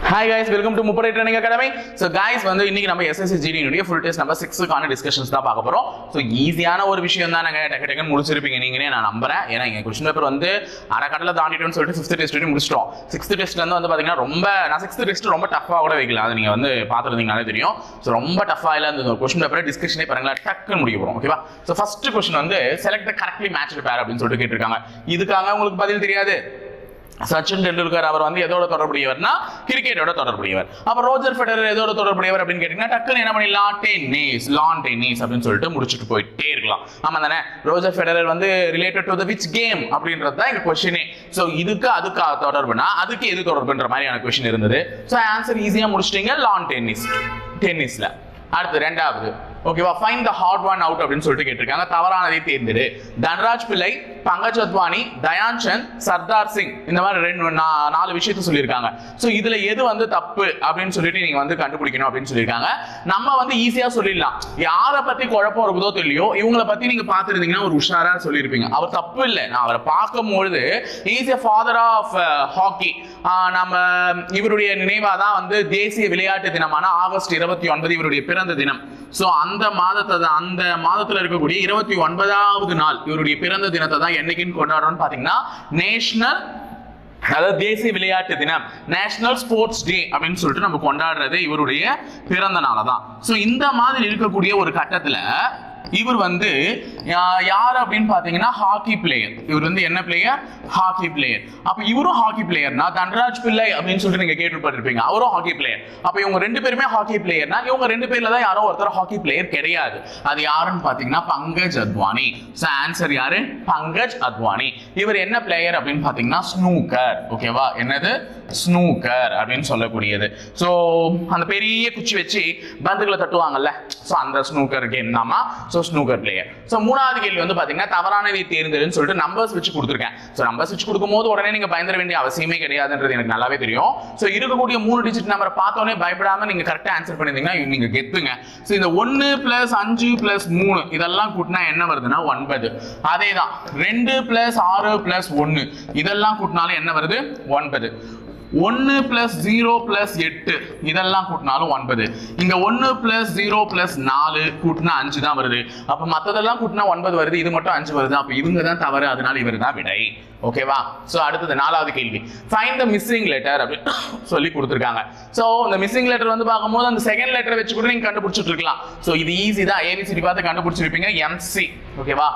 hi guys welcome to Muppadai training academy so guys வந்து இன்னைக்கு நம்ம எஸ்எஸ்சி ஜிடியினுடைய ஃபுல் டெஸ்ட் நம்பர் சிக்ஸுக்கான டிஸ்கஷன்ஸ் தான் பார்க்க போறோம் ஸோ ஈஸியான ஒரு விஷயம் தான் நாங்கள் டக்கு டக்குன்னு முடிச்சிருப்பீங்க நீங்களே நான் நம்புறேன் ஏன்னா எங்கள் கொஸ்டின் பேப்பர் வந்து அரைக்கடல தாண்டிட்டோம்னு சொல்லிட்டு ஃபிஃப்த் டெஸ்ட் வரைக்கும் முடிச்சிட்டோம் சிக்ஸ்த் டெஸ்ட்ல இருந்து வந்து பார்த்தீங்கன்னா ரொம்ப நான் சிக்ஸ்த் டெஸ்ட் ரொம்ப டஃபாக கூட வைக்கலாம் அது நீங்கள் வந்து பார்த்துருந்தீங்கனாலே தெரியும் ஸோ ரொம்ப டஃபாக இல்லை அந்த கொஸ்டின் பேப்பரை டிஸ்கஷனே பாருங்களா டக்குன்னு முடிக்க போகிறோம் ஓகேவா ஸோ ஃபர்ஸ்ட் கொஸ்டின் வந்து செலக்ட் கரெக்ட்லி மேட்ச் பேர் அப்படின்னு சொல்லிட்டு கேட்டிருக்காங்க இதுக்காக உங்களுக்கு பதில் தெரியாது சச்சின் டெண்டுல்கர் அவர் வந்து எதோட தொடர்புடையவர்னா கிரிக்கெட்டோட தொடர்புடையவர் அப்ப ரோஜர் ஃபெடரர் எதோட தொடர்புடையவர் அப்படின்னு கேட்டீங்கன்னா டக்குன்னு என்ன பண்ணிடலாம் டென்னிஸ் லான் டென்னிஸ் அப்படின்னு சொல்லிட்டு முடிச்சுட்டு போயிட்டே இருக்கலாம் ஆமா தானே ரோஜர் ஃபெடரர் வந்து related to the which game அப்படின்றது தான் எங்க கொஸ்டினே ஸோ இதுக்கு அதுக்கு தொடர்புனா அதுக்கு எது தொடர்புன்ற மாதிரியான கொஸ்டின் இருந்தது ஸோ ஆன்சர் ஈஸியா முடிச்சிட்டீங்க லான் டென்னிஸ் டென்னிஸ்ல அடுத்து ரெண்டாவது ஓகேவா find the odd one out அப்படின்னு சொல்லிட்டு கேட்டிருக்காங்க தவறானதை தேர்ந்தெடு தன்ராஜ் பிள்ளை பங்கஜ் அத்வானி தயான் சந்த் சர்தார் சிங் இந்த மாதிரி ரெண்டு நா- நாலு விஷயத்த சொல்லியிருக்காங்க ஸோ இதுல எது வந்து தப்பு அப்படின்னு சொல்லிட்டு நீங்க வந்து கண்டுபிடிக்கணும் அப்படின்னு சொல்லியிருக்காங்க நம்ம வந்து ஈஸியா சொல்லிடலாம் யாரை பத்தி குழப்பம் இருக்குதோ தெரியலையோ இவங்கள பத்தி நீங்க பார்த்துருந்தீங்கன்னா ஒரு உஷாரா சொல்லியிருப்பீங்க அவர் தப்பு இல்லை நான் அவரை பார்க்கும்பொழுது is a father of hockey நம்ம இவருடைய நினைவா தான் வந்து தேசிய விளையாட்டு தினமான ஆகஸ்ட் இருபத்தி ஒன்பது இவருடைய பிறந்த தினம் ஸோ அந்த மாதத்தை தான் அந்த மாதத்துல இருக்கக்கூடிய இருபத்தி ஒன்பதாவது நாள் இவருடைய பிறந்த தினத்தை தான் என்னைக்குன்னு கொண்டாடுறோம்னு பாத்தீங்கன்னா நேஷனல் அதாவது தேசிய விளையாட்டு தினம் நேஷனல் ஸ்போர்ட்ஸ் டே அப்படின்னு சொல்லிட்டு நம்ம கொண்டாடுறது இவருடைய பிறந்த நாளை தான் ஸோ இந்த மாதிரி இருக்கக்கூடிய ஒரு கட்டத்துல இவர் வந்து யா- யார் அப்படின்னு பாத்தீங்கன்னா ஹாக்கி பிளேயர் இவர் வந்து என்ன பிளேயர் ஹாக்கி பிளேயர் அப்ப இவரும் ஹாக்கி பிளேயர்னா தன்ராஜ் பிள்ளை அப்படின்னு சொல்லிட்டு நீங்க கேட்டுப்பட்டிருப்பீங்க அவரும் ஹாக்கி பிளேயர் அப்ப இவங்க ரெண்டு பேருமே ஹாக்கி பிளேயர்னா இவங்க ரெண்டு பேர்ல தான் யாரோ ஒருத்தர் ஹாக்கி பிளேயர் கிடையாது அது யாருன்னு பாத்தீங்கன்னா பங்கஜ் அத்வானி ஸோ ஆன்சர் யாரு பங்கஜ் அத்வானி இவர் என்ன பிளேயர் அப்படின்னு பாத்தீங்கன்னா ஸ்னூக்கர் ஓகேவா என்னது ஸ்னூக்கர் அப்படின்னு சொல்லக்கூடியது ஸோ அந்த பெரிய குச்சி வச்சு பந்துகளை தட்டுவாங்கல்ல ஸோ அந்த ஸ்னூக்கர் கேம் தாமா ஸோ ஸ்னூக்கர் பிளேயர் ஸோ மூணாவது கேள்வி வந்து பாத்தீங்கன்னா தவறானதை தேர்ந்தெடுன்னு சொல்லிட்டு நம்பர்ஸ் வச்சு கொடுத்துருக்கேன் ஸோ நம்பர்ஸ் வச்சு கொடுக்கும்போது உடனே நீங்க பயந்துட வேண்டிய அவசியமே கிடையாதுன்றது எனக்கு நல்லாவே தெரியும் ஸோ இருக்கக்கூடிய மூணு டிஜிட் நம்பரை பார்த்தோன்னே பயப்படாம நீங்க கரெக்டாக ஆன்சர் பண்ணிருந்தீங்கன்னா நீங்க கெத்துங்க ஸோ இந்த ஒன்று பிளஸ் அஞ்சு பிளஸ் மூணு இதெல்லாம் கூட்டினா என்ன வருதுன்னா ஒன்பது அதே தான் ரெண்டு பிளஸ் ஆறு பிளஸ் ஒன்று இதெல்லாம் கூட்டினாலும் என்ன வருது ஒன்பது ஒன்று பிளஸ் ஜீரோ பிளஸ் எட்டு இதெல்லாம் கூட்டினாலும் ஒன்பது இங்க ஒன்று பிளஸ் ஜீரோ பிளஸ் நாலு கூட்டினா அஞ்சு தான் வருது அப்ப மத்ததெல்லாம் கூட்டினா ஒன்பது வருது இது மட்டும் அஞ்சு வருது அப்ப இவங்க தான் தவறு அதனால இவர் தான் விடை ஓகேவா சோ அடுத்தது நாலாவது கேள்வி ஃபைன் த மிஸ்ஸிங் லெட்டர் அப்படின்னு சொல்லி கொடுத்துருக்காங்க சோ இந்த மிஸ்ஸிங் லெட்டர் வந்து பார்க்கும்போது அந்த செகண்ட் லெட்டர் வச்சு கூட நீங்க கண்டுபிடிச்சிட்டு இருக்கலாம் சோ இது ஈஸி தான் ஏபிசிடி பார்த்து கண்டுபிடிச்சிருப்பீங்க எம்சி ஓகேவா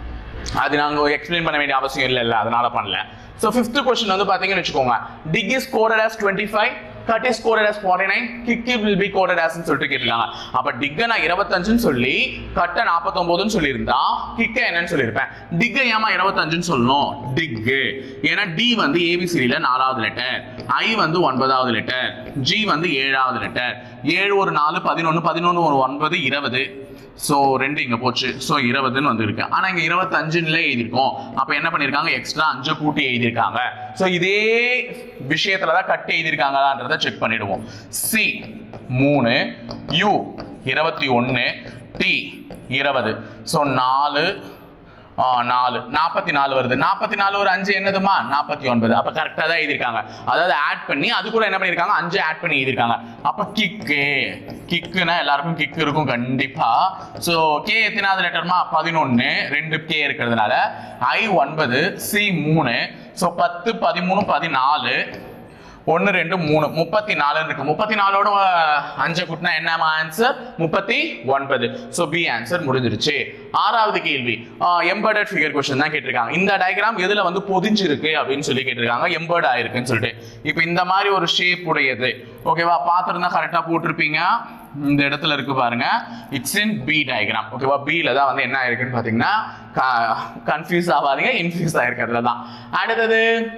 அது நாங்க எக்ஸ்பிளைன் பண்ண வேண்டிய அவசியம் இல்லை இல்லை அதனால பண்ணல ஸோ ஃபிஃப்த் கொஸ்டின் வந்து பார்த்தீங்கன்னு வச்சுக்கோங்க tick is coded as twenty five cut is coded as forty nine kick will be coded asன்னு சொல்லிட்டு கேட்டிருக்காங்க அப்போ டிக்கை நான் இருபத்தஞ்சுன்னு சொல்லி கட்டை நாற்பத்தொம்போதுன்னு சொல்லியிருந்தா கிக்கை என்னன்னு சொல்லியிருப்பேன் டிக்கை ஏமா இருபத்தஞ்சுன்னு சொல்லணும் டிக்கு ஏன்னா டி வந்து ஏபிசிடியில் நாலாவது லெட்டர் ஐ வந்து ஒன்பதாவது லெட்டர் ஜி வந்து ஏழாவது லெட்டர் ஏழு ஒரு நாலு பதினொன்று பதினொன்று ஒரு ஒன்பது இருபது ஸோ ரெண்டு இங்க போச்சு ஸோ இருபதுன்னு வந்திருக்கு ஆனா இங்க இருபத்தஞ்சுல எழுதியிருக்கோம் அப்ப என்ன பண்ணிருக்காங்க எக்ஸ்ட்ரா அஞ்சு கூட்டி எழுதியிருக்காங்க ஸோ இதே விஷயத்துல தான் கட்டி எழுதியிருக்காங்களான்றத செக் பண்ணிடுவோம் சி மூணு யூ இருபத்தி ஒன்று டி இருபது ஸோ நாலு ஆ, நாலு நாற்பத்தி நாலு வருது நாற்பத்தி நாலு ஒரு அஞ்சு என்னதுமா நாற்பத்தி ஒன்பது அப்ப கரெக்டா தான் எழுதியிருக்காங்க அதாவது ஆட் பண்ணி அது கூட என்ன பண்ணிருக்காங்க அஞ்சு ஆட் பண்ணி எழுதியிருக்காங்க அப்ப கிக்கு கிக்குனா எல்லாருக்கும் கிக் இருக்கும் கண்டிப்பா ஸோ கே எத்தனாவது லெட்டர்மா பதினொன்னு ரெண்டு கே இருக்கிறதுனால ஐ ஒன்பது சி மூணு ஸோ பத்து பதிமூணு பதினாலு ஒன்று ரெண்டு மூணு முப்பத்தி நாலுன்னு இருக்கு முப்பத்தி நாலோட அஹ், அஞ்சை கூட்டினா என்னமா ஆன்சர் முப்பத்தி ஒன்பது ஸோ பி ஆன்சர் முடிஞ்சிருச்சு ஆறாவது கேள்வி எம்பர்டட் ஃபிகர் கொஸ்டின் தான் கேட்டிருக்காங்க இந்த டயக்ராம் எதுல வந்து பொதிஞ்சிருக்கு அப்படின்னு சொல்லி கேட்டிருக்காங்க எம்பர்ட் ஆயிருக்குன்னு சொல்லிட்டு இப்போ இந்த மாதிரி ஒரு ஷேப் உடையது ஓகேவா பார்த்துருந்தா கரெக்டாக போட்டிருப்பீங்க இந்த இடத்துல இருக்கு பாருங்க இட்ஸ் இன் பி டயக்ராம் ஓகேவா பில தான் வந்து என்ன ஆயிருக்குன்னு பார்த்தீங்கன்னா கன்ஃபியூஸ் ஆகாதீங்க இன்ஃபியூஸ் ஆயிருக்கிறதுல தான் அடுத்தது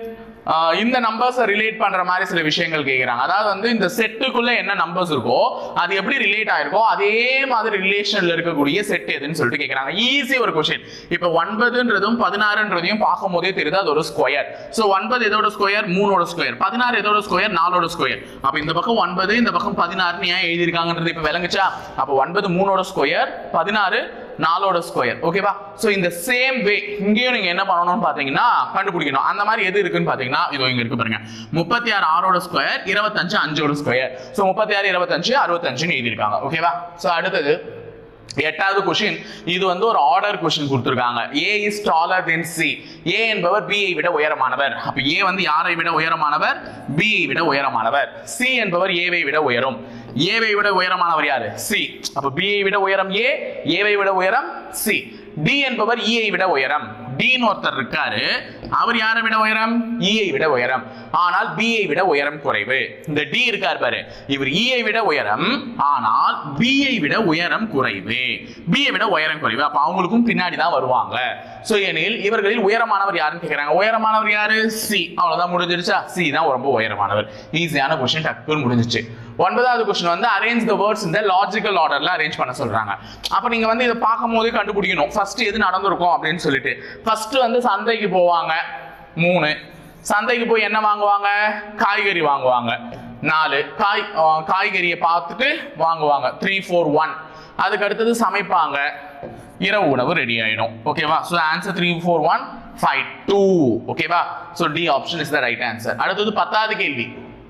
ஆஹ் இந்த நம்பர்ஸை ரிலேட் பண்ற மாதிரி சில விஷயங்கள் கேட்குறாங்க அதாவது வந்து இந்த செட்டுக்குள்ள என்ன நம்பர்ஸ் இருக்கோ அது எப்படி ரிலேட் ஆயிருக்கோ அதே மாதிரி ரிலேஷன்ல இருக்கக்கூடிய செட் எதுன்னு சொல்லிட்டு கேட்குறாங்க ஈஸி ஒரு கொஸ்டின் இப்போ ஒன்பதுன்றதும் பதினாறுன்றதையும் பார்க்கும் போதே தெரியுது அது ஒரு ஸ்கொயர் ஸோ ஒன்பது எதோட ஸ்கொயர் மூணோட ஸ்கொயர் பதினாறு எதோட ஸ்கொயர் நாலோட ஸ்கொயர் அப்போ இந்த பக்கம் ஒன்பது இந்த பக்கம் பதினாறுன்னு ஏன் எழுதியிருக்காங்கன்றது இப்போ விளங்குச்சா அப்போ ஒன்பது மூணோட ஸ்கொயர் பதினாறு நாலோட ஸ்கொயர் ஓகேவா ஸோ இந்த சேம் வே இங்கேயும் நீங்க என்ன பண்ணணும்னு பாத்தீங்கன்னா கண்டுபிடிக்கணும் அந்த மாதிரி எது இருக்குன்னு பாத்தீங்கன்னா இதோ இங்க இருக்கு பாருங்க முப்பத்தி ஆறு ஆறோட ஸ்கொயர் இருபத்தஞ்சு அஞ்சோட ஸ்கொயர் ஸோ முப்பத்தி ஆறு இருபத்தஞ்சு அறுபத்தஞ்சுன்னு எழுதியிருக்காங்க ஓகேவா ஸோ அடுத்தது எட்டாவது கொஸ்டின் இது வந்து ஒரு ஆர்டர் கொஸ்டின் கொடுத்துருக்காங்க A is taller than C A என்பவர் பி ஐ விட உயரமானவர் அப்ப ஏ வந்து யாரை விட உயரமானவர் பி ஐ விட உயரமானவர் சி என்பவர் ஏவை விட உயரும் ஏவை விட உயரமானவர் யாரு சி அப்ப பி ஐ விட உயரம் ஏ ஏவை விட உயரம் சி டி என்பவர் E ஐ விட உயரம் டின்னு ஒருத்தர் இருக்காரு அவர் யாரை விட உயரம் E ஐ விட உயரம் ஆனால் B ஐ விட உயரம் குறைவு இந்த டி இருக்கார் பாரு இவர் E ஐ விட உயரம் ஆனால் B ஐ விட உயரம் குறைவு B ஐ விட உயரம் குறைவு அப்ப அவங்களுக்கும் பின்னாடி தான் வருவாங்க சோ எனில் இவர்களில் உயரமானவர் யாருன்னு கேக்குறாங்க உயரமானவர் யாரு சி அவ்வளவுதான் முடிஞ்சிருச்சா சி தான் ரொம்ப உயரமானவர் ஈஸியான கொஸ்டின் டக்குன்னு முடிஞ்சிச்சு ஒன்பதாவது கொஸ்டின் வந்து அரேஞ்ச் த வேர்ட்ஸ் இந்த லாஜிக்கல் ஆர்டர்ல அரேஞ்ச் பண்ண சொல்றாங்க அப்ப நீங்க வந்து இதை பார்க்கும் போதே கண்டுபிடிக்கணும் ஃபர்ஸ்ட் எது நடந்திருக்கும் அப்படின்னு சொல்லிட்டு ஃபர்ஸ்ட் வந்து சந்தைக்கு போவாங்க மூணு சந்தைக்கு போய் என்ன வாங்குவாங்க காய்கறி வாங்குவாங்க நாலு காய் அஹ் காய்கறியை பார்த்துட்டு வாங்குவாங்க த்ரீ ஃபோர் ஒன் அதுக்கு அடுத்தது சமைப்பாங்க இரவு உணவு ரெடி ஆயிடும் ஓகேவா so answer three four one five two ஓகேவா so D option is the right answer அடுத்தது பத்தாவது கேள்வி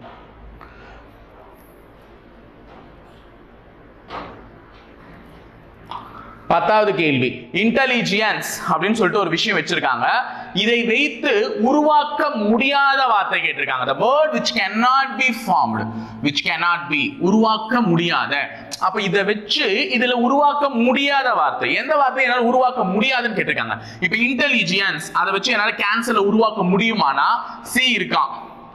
பத்தாவது கேள்வி இன்டெலிஜியன்ஸ் அப்படின்னு சொல்லிட்டு ஒரு விஷயம் வச்சிருக்காங்க இதை வைத்து உருவாக்க முடியாத வார்த்தை கேட்டிருக்காங்க the word which cannot be formed which cannot be உருவாக்க முடியாத அப்ப இதை வச்சு இதுல உருவாக்க முடியாத வார்த்தை எந்த வார்த்தை என்னால உருவாக்க முடியாதுன்னு கேட்டிருக்காங்க இப்ப இன்டெலிஜியன்ஸ் அதை வச்சு என்னால கேன்சலை உருவாக்க முடியுமானா சி இருக்கான்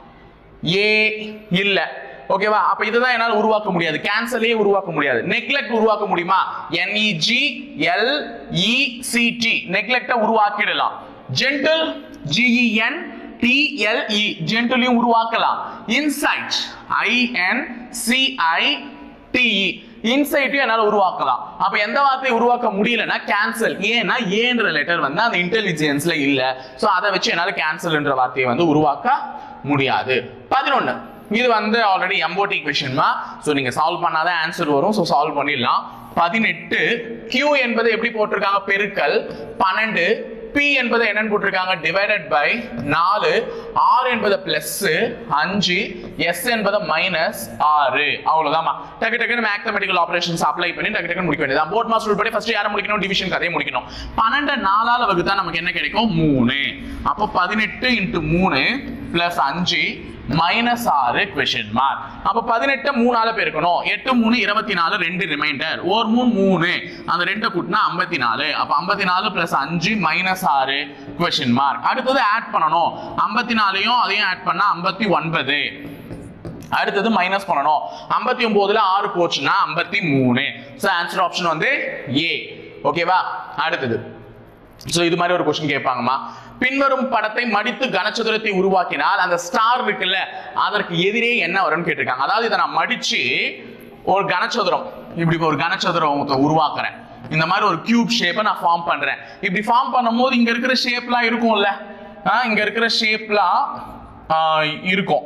ஏ இல்ல ஓகேவா அப்ப இதுதான் என்னால உருவாக்க முடியாது கேன்சலே உருவாக்க முடியாது நெக்லெக்ட் உருவாக்க முடியுமா N E G L E C T neglect உருவாக்கிடலாம் ஜென்டில் ஜிஇஎன் டிஎல்இ ஜென்டிலையும் உருவாக்கலாம் இன்சைட் ஐஎன் சிஐ டிஇ இன்சைட்டையும் என்னால உருவாக்கலாம் அப்ப எந்த வார்த்தையை உருவாக்க முடியலன்னா கேன்சல் ஏன்னா ஏன்ற லெட்டர் வந்து அந்த இன்டெலிஜென்ஸ்ல இல்ல சோ அதை வச்சு என்னால கேன்சல்ன்ற வார்த்தையை வந்து உருவாக்க முடியாது பதினொன்னு இது வந்து ஆல்ரெடி எம்போட்டி கொஷின்மா ஸோ நீங்க சால்வ் பண்ணாதான் ஆன்சர் வரும் ஸோ சால்வ் பண்ணிடலாம் பதினெட்டு Q என்பது எப்படி போட்டிருக்காங்க பெருக்கல் பன்னெண்டு P என்பது என்னன்னு போட்டிருக்காங்க டிவைடட் பை நாலு R என்பது பிளஸ் அஞ்சு S என்பது மைனஸ் ஆறு அவ்வளவுதாம்மா டக்கு டக்குன்னு மேத்தமெட்டிக்கல் ஆபரேஷன்ஸ் அப்ளை பண்ணி டக்கு டக்குன்னு முடிக்க வேண்டியது போர்ட் மாஸ்டர் படி ஃபர்ஸ்ட் யாரை முடிக்கணும் டிவிஷன் கதையை முடிக்கணும் பன்னெண்டு நாலால வகுத்தா நமக்கு என்ன கிடைக்கும் மூணு அப்போ பதினெட்டு இன்ட்டு மூணு பிளஸ் அஞ்சு மைனஸ் ஆறு கொஷின் மார்க் அப்ப பதினெட்டு மூணால பெருக்கணும் எட்டு மூணு இருபத்தி நாலு ரெண்டு ரிமைண்டர் ஒரு மூணு மூணு அந்த ரெண்டை கூட்டினா ஐம்பத்தி நாலு அப்ப ஐம்பத்தி நாலு பிளஸ் அஞ்சு மைனஸ் ஆறு கொஷின் மார்க் அடுத்தது ஆட் பண்ணணும் ஐம்பத்தி நாலையும் அதையும் ஆட் பண்ணா ஐம்பத்தி ஒன்பது அடுத்தது மைனஸ் பண்ணணும் ஐம்பத்தி ஒன்பதுல ஆறு போச்சுன்னா ஐம்பத்தி மூணு ஸோ ஆன்சர் ஆப்ஷன் வந்து ஏ ஓகேவா அடுத்தது ஸோ இது மாதிரி ஒரு கொஸ்டின் கேட்பாங்கம்மா பின்வரும் படத்தை மடித்து கனசதுரத்தை உருவாக்கினால் அந்த ஸ்டார் இருக்குல்ல அதற்கு எதிரே என்ன வரும்னு கேட்டிருக்காங்க அதாவது இதை நான் மடிச்சு ஒரு கனசதுரம் இப்படி ஒரு கனசதுரம் உருவாக்குறேன் இந்த மாதிரி ஒரு கியூப் ஷேப்பை நான் ஃபார்ம் பண்றேன் இப்படி ஃபார்ம் பண்ணும்போது இங்க இருக்கிற ஷேப்லாம் இருக்கும்ல ஆ, இங்க இருக்கிற ஷேப்லாம் இருக்கும்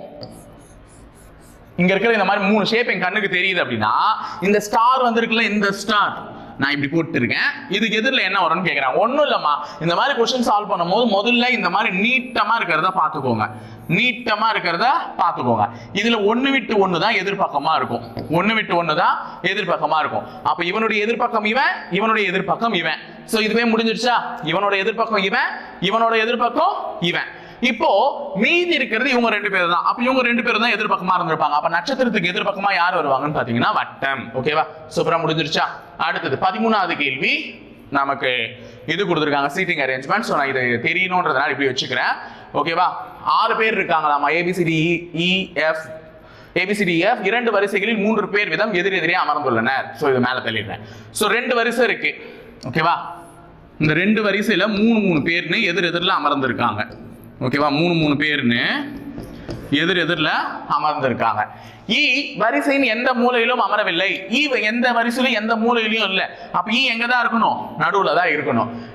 இங்க இருக்கிற இந்த மாதிரி மூணு ஷேப் என் கண்ணுக்கு தெரியுது அப்படின்னா இந்த ஸ்டார் வந்திருக்குல்ல இந்த ஸ்டார் நான் இப்படி போட்டு இருக்கேன் இதுக்கு எதிரில் என்ன வரும்னு கேட்குறேன் ஒன்றும் இல்லைம்மா இந்த மாதிரி கொஸ்டின் சால்வ் பண்ணும்போது முதல்ல இந்த மாதிரி நீட்டமா இருக்கிறத பார்த்துக்கோங்க நீட்டமா இருக்கிறத பார்த்துக்கோங்க இதுல ஒண்ணு விட்டு ஒண்ணு தான் எதிர்பக்கமா இருக்கும் ஒண்ணு விட்டு ஒண்ணு தான் எதிர்பக்கமா இருக்கும் அப்ப இவனுடைய எதிர்பக்கம் இவன் இவனுடைய எதிர்பக்கம் இவன் சோ இதுவே முடிஞ்சிருச்சா இவனோட எதிர்பக்கம் இவன் இவனோட எதிர்பக்கம் இவன் இப்போ மீதி இருக்கிறது இவங்க ரெண்டு பேர் தான் அப்ப இவங்க ரெண்டு பேரும் தான் எதிர்பக்கமா இருந்திருப்பாங்க அப்ப நட்சத்திரத்துக்கு எதிர்பக்கமா யார் வருவாங்கன்னு பாத்தீங்கன்னா வட்டம் ஓகேவா சூப்பரா முடிஞ்சிருச்சா அடுத்தது பதிமூணாவது கேள்வி நமக்கு இது கொடுத்துருக்காங்க சீட்டிங் அரேஞ்ச்மெண்ட் ஸோ நான் இது தெரியணுன்றதுனால இப்படி வச்சுக்கிறேன் ஓகேவா ஆறு பேர் இருக்காங்களாமா ஏபிசிடி இஎஃப் ஏபிசிடிஎஃப் இரண்டு வரிசைகளில் மூன்று பேர் விதம் எதிர் எதிரே அமர்ந்துள்ளனர் ஸோ இது மேலே தள்ளிடுறேன் ஸோ ரெண்டு வரிசை இருக்கு ஓகேவா இந்த ரெண்டு வரிசையில மூணு மூணு பேர்னு எதிர் எதிரில் அமர்ந்திருக்காங்க ஓகேவா மூணு மூணு பேர்னு எதிர் எதிரில் அமர்ந்திருக்காங்க இ வரிசையின் எந்த மூலையிலும் அமரவில்லை இ எந்த வரிசையிலும் எந்த மூலையிலும் இல்லை அப்ப இ எங்க தான் இருக்கணும் நடுவுல தான் இருக்கணும்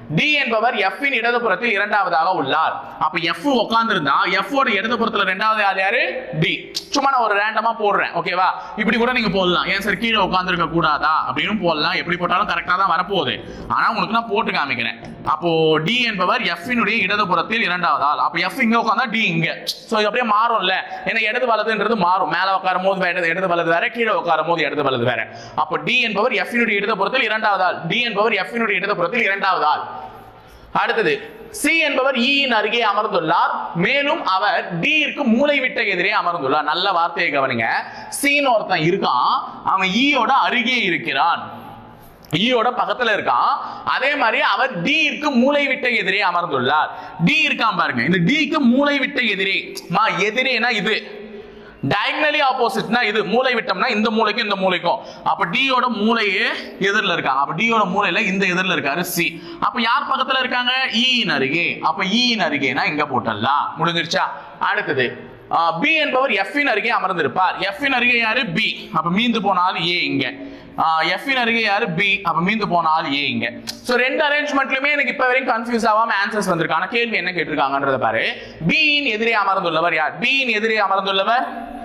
டி என்பவர் எஃப் இன் இடதுபுறத்தில் இரண்டாவதாக உள்ளார் அப்ப எஃப் உட்கார்ந்திருந்தா எஃப் ஓட இடதுபுறத்துல ரெண்டாவது ஆள் யாரு டி சும்மா நான் ஒரு ரேண்டமா போடுறேன் ஓகேவா இப்படி கூட நீங்க போடலாம் ஏன் சார் கீழே உட்கார்ந்திருக்க கூடாதா அப்படின்னு போடலாம் எப்படி போட்டாலும் கரெக்டா தான் வரப்போகுது ஆனா உங்களுக்கு நான் போட்டு காமிக்கிறேன் அப்போ டி என்பவர் எஃப் இனுடைய இடதுபுறத்தில் இரண்டாவது ஆள் அப்ப எஃப் இங்க உட்காந்தா டி இங்க சோ இது அப்படியே மாறும்ல ஏன்னா இடது வலதுன்றது மாறும் மேல உட்காரும் போது வேற இடது வலது வேற கீழே உட்காரும் போது இடது வலது வேற அப்போ டி என்பவர் எஃப் இனுடைய இடதுபுறத்தில் இரண்டாவது ஆள் டி என்பவர் எஃப் இனுடைய இடதுபுறத்தில் இரண்டாவது ஆள் அடுத்தது சி என்பவர் E இன் அருகே அமர்ந்துள்ளார் மேலும் அவர் D ற்கு மூளை விட்ட எதிரே அமர்ந்துள்ளார் நல்ல வார்த்தையை கவனிங்க சீன் ஒருத்தன் இருக்கான் அவன் ஈயோட அருகே இருக்கிறான் ஈயோட பக்கத்துல இருக்கான் அதே மாதிரி அவர் D ற்கு மூளை விட்ட எதிரே அமர்ந்துள்ளார் D இருக்கான் பாருங்க இந்த D க்கு மூளை விட்ட எதிரே மா எதிரேனா இது டயக்னலி ஆப்போசிட்னா இது மூளை விட்டோம்னா இந்த மூளைக்கும் இந்த மூளைக்கும் அப்ப டியோட மூளையே எதிரில் இருக்காங்க அப்ப டியோட மூளையில இந்த எதிரில் இருக்காரு சி அப்ப யார் பக்கத்துல இருக்காங்க ஈயின் அருகே அப்ப ஈயின் அருகேனா இங்க போட்டுடலாம் முடிஞ்சிருச்சா அடுத்தது பி என்பவர் F இன் அருகே அமர்ந்திருப்பார் F இன் அருகே யாரு பி அப்ப மீந்து போனால் ஏ இங்க F இன் அருகே யாரு பி அப்ப மீந்து போனால் ஏ இங்க சோ ரெண்டு அரேஞ்ச்மெண்ட்லயுமே எனக்கு இப்ப வரைக்கும் கன்ஃபியூஸ் ஆகாம ஆன்சர்ஸ் வந்திருக்கு ஆனா கேள்வி என்ன கேட்டிருக்காங்கன்றத பாரு B இன் எதிரே அமர்ந்துள்ளவர் யார் B இன் எதிரே அமர்ந்துள்ளவர்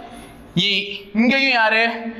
இ இங்கேயும் யாரு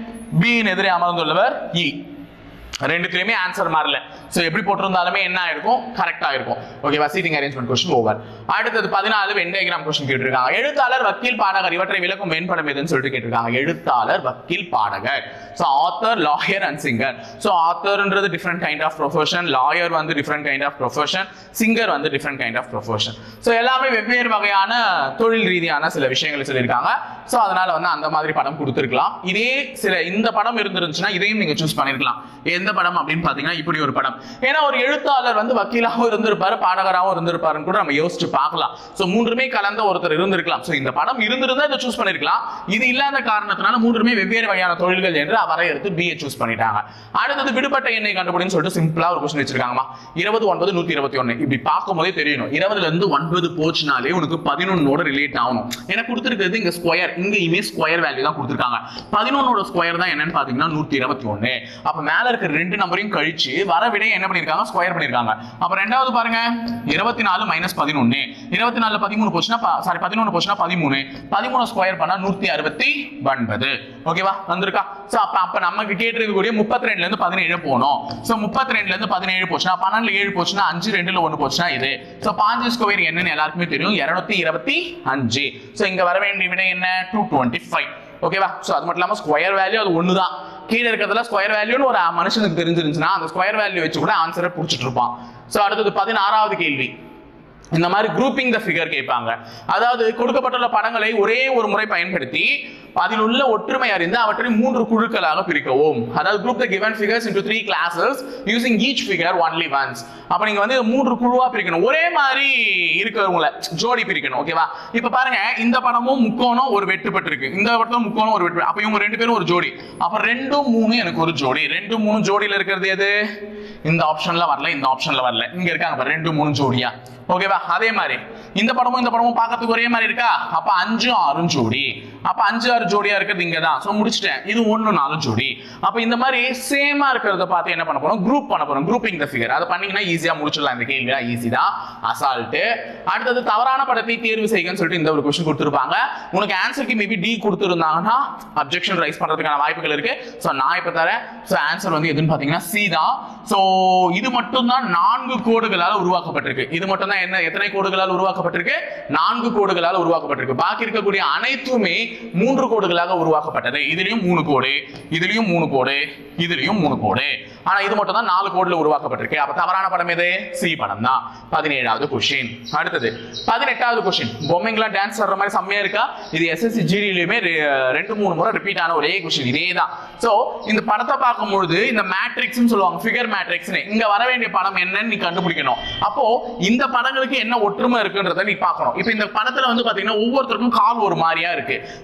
B இன் எதிரே அமர்ந்துள்ளவர் இ ரெண்டுத்துலயுமே ஆன்சர் மாறல சோ எப்படி போட்டிருந்தாலுமே என்ன ஆயிருக்கும் கரெக்டா இருக்கும் ஓகேவா சீட்டிங் அரேஞ்ச்மெண்ட் கொஸ்டின் ஓவர் அடுத்தது பதினாலு வென் டயக்ராம் கொஸ்டின் கேட்டிருக்காங்க எழுத்தாளர் வக்கீல் பாடகர் இவற்றை விளக்கும் வெண்படம் எதுன்னு சொல்லிட்டு கேட்டிருக்காங்க எழுத்தாளர் வக்கீல் பாடகர் so author lawyer and singer so ஆத்தர்ன்றது different kind of profession lawyer வந்து different kind of profession singer வந்து different kind of profession so எல்லாமே வெவ்வேறு வகையான தொழில் ரீதியான சில விஷயங்களை சொல்லியிருக்காங்க சோ அதனால வந்து அந்த மாதிரி படம் கொடுத்துருக்கலாம் இதே சில இந்த படம் இருந்துருந்துச்சுன்னா இதையும் நீங்க சூஸ் பண்ணிருக்கலாம் எந்த படம் அப்படின்னு பாத்தீங்கன்னா இப்படி ஒரு படம் ஏன்னா ஒரு எழுத்தாளர் வந்து வக்கீலாகவும் இருந்திருப்பாரு பாடகராகவும் இருந்திருப்பாருன்னு கூட நம்ம யோசிச்சு பார்க்கலாம் சோ மூன்றுமே கலந்த ஒருத்தர் இருந்திருக்கலாம் சோ இந்த படம் இருந்திருந்தா இதை சூஸ் பண்ணிருக்கலாம் இது இல்லாத காரணத்தினால மூன்றுமே வெவ்வேறு வகையான தொழில்கள் என்று வரையறுத்து பிஏ சூஸ் பண்ணிட்டாங்க அடுத்தது விடுபட்ட எண்ணை கண்டுபிடின்னு சொல்லிட்டு சிம்பிளா ஒரு கொஸ்டின் வச்சிருக்காங்கம்மா இருபது ஒன்பது நூத்தி இருபத்தி ஒன்னு இப்படி பார்க்கும் போதே தெரியணும் இருபதுல இருந்து ஒன்பது போச்சுனாலே உனக்கு பதினொன்னோட ரிலேட் ஆகணும் ஏன்னா கொடுத்துருக்கிறது இங்க ஸ்கொயர் இங்கேயுமே ஸ்கொயர் வேல்யூ தான் கொடுத்துருக்காங்க பதினொன்னோட ஸ்கொயர் தான் என்னன்னு பாத்தீங்கன்னா நூத்தி இருபத்தி ஒன்னு அப்ப மேல இருக்கிற ரெண்டு நம்பரையும் கழிச்சு வர விடையை என்ன பண்ணிருக்காங்க ஸ்கொயர் பண்ணிருக்காங்க அப்ப ரெண்டாவது பாருங்க இருபத்தி நாலு மைனஸ் பதினொன்னு இருபத்தி நாலுல பதிமூணு போச்சுன்னா சாரி பதினொன்னு போச்சுன்னா பதிமூணு பதிமூணு ஸ்கொயர் பண்ணா நூத்தி அறுபத்தி ஒன்பது ஓகேவா வந்திருக்கா சோ அப்ப அப்ப நமக்கு கேட்டிருக்கக்கூடிய முப்பத்தி ரெண்டுல இருந்து பதினேழு போனோம் சோ முப்பத்தி ரெண்டுல இருந்து பதினேழு போச்சுன்னா பன்னெண்டுல ஏழு போச்சுன்னா அஞ்சு ரெண்டுல ஒண்ணு போச்சுன்னா இது சோ பாஞ்சு ஸ்கொயர் என்னன்னு எல்லாருக்குமே தெரியும் இருநூத்தி இருபத்தி அஞ்சு சோ இங்க வர வேண்டிய விடை என்ன டூ டுவெண்ட்டி ஃபைவ் ஓகேவா சோ அது மட்டும் இல்லாம ஸ்கொயர் வேல்யூ அது ஒண்ணுதான் கீழே இருக்கிறதுல ஸ்கொயர் வேல்யூன்னு ஒரு மனுஷனுக்கு தெரிஞ்சிருந்துச்சுன்னா அந்த ஸ்கொயர் வேல்யூ வச்சு கூட ஆன்சரை புடிச்சிட்டு இருப்பான் சோ அடுத்தது பதினாறாவது கேள்வி இந்த மாதிரி குரூப்பிங் த ஃபிகர் கேட்பாங்க அதாவது கொடுக்கப்பட்டுள்ள படங்களை ஒரே ஒரு முறை பயன்படுத்தி அதில் உள்ள ஒற்றுமை அறிந்து அவற்றை மூன்று குழுக்களாக பிரிக்கவும் அதாவது group the given figures into three classes using each figure only once அப்ப நீங்க வந்து மூன்று குழுவா பிரிக்கணும் ஒரே மாதிரி இருக்கிறவங்கள ஜோடி பிரிக்கணும் ஓகேவா இப்ப பாருங்க இந்த படமும் முக்கோணம் ஒரு வெட்டுப்பட்டு இருக்கு இந்த படத்துல முக்கோணம் ஒரு வெட்டு அப்ப இவங்க ரெண்டு பேரும் ஒரு ஜோடி அப்ப ரெண்டும் மூணு எனக்கு ஒரு ஜோடி ரெண்டு மூணு ஜோடியில இருக்கிறது எது இந்த ஆப்ஷன்ல வரல இந்த ஆப்ஷன்ல வரல இங்க இருக்காங்க பாரு, ரெண்டு மூணு ஜோடியா ஓகேவா அதே மாதிரி இந்த படமும் இந்த படமும் பார்க்கறதுக்கு ஒரே மாதிரி இருக்கா அப்ப அஞ்சு ஆறும் ஜோடி அப்ப அஞ்சு ஆறு ஜோடியா இருக்கிறது இங்க தான் ஸோ முடிச்சிட்டேன் இது ஒண்ணு நாலு ஜோடி அப்ப இந்த மாதிரி சேமா இருக்கிறத பார்த்து என்ன பண்ண போறோம் குரூப் பண்ண போறோம் குரூப்பிங் த ஃபிகர் அதை பண்ணீங்கன்னா ஈஸியா முடிச்சிடலாம் இந்த கேள்வியா ஈஸி தான் அசால்ட்டு அடுத்தது தவறான படத்தை தேர்வு செய்யுங்கன்னு சொல்லிட்டு இந்த ஒரு கொஸ்டின் கொடுத்துருப்பாங்க உனக்கு ஆன்சருக்கு மேபி டி கொடுத்துருந்தாங்கன்னா அப்ஜெக்ஷன் ரைஸ் பண்றதுக்கான வாய்ப்புகள் இருக்கு ஸோ நான் இப்ப தரேன் ஸோ ஆன்சர் வந்து எதுன்னு பாத்தீங்கன்னா சி தான் ஸோ இது மட்டும் தான் நான்கு கோடுகளால் உருவாக்கப்பட்டிருக்கு இது மட்டும் தான் என்ன எத்தனை கோடுகளால் உருவாக்கப்பட்டிருக்கு நான்கு கோடுகளால் உருவாக்கப்பட்டிருக்கு பாக்கி இருக்கக்கூடிய அனைத்துமே மூன்று கோடுகளாக உருவாக்கப்பட்டது இதுலயும் மூணு கோடு இதுலயும் மூணு கோடு இதுலயும் மூணு கோடு ஆனா இது மட்டும் தான் நாலு கோடுல உருவாக்கப்பட்டிருக்கு அப்ப தவறான படம் எது சி படம் தான் பதினேழாவது கொஸ்டின் அடுத்தது பதினெட்டாவது கொஸ்டின் பொம்மைங்களா டான்ஸ் ஆடுற மாதிரி செம்மையா இருக்கா இது எஸ்எஸ்சி ஜிடிலையுமே ரெண்டு மூணு முறை ரிப்பீட் ஆன ஒரே கொஸ்டின் இதே தான் சோ இந்த படத்தை பார்க்கும்பொழுது இந்த மேட்ரிக்ஸ்னு சொல்லுவாங்க ஃபிகர் மேட்ரிக்ஸ்னு இங்க வர வேண்டிய படம் என்னன்னு நீ கண்டுபிடிக்கணும் அப்போ இந்த படங்களுக்கு என்ன ஒற்றுமை இருக்குன்றத நீ பார்க்கணும் இப்போ இந்த படத்துல வந்து பாத்தீங்கன்னா ஒவ்வொருத்தருக்கும் கால் ஒரு மாதிரியா இருக்கு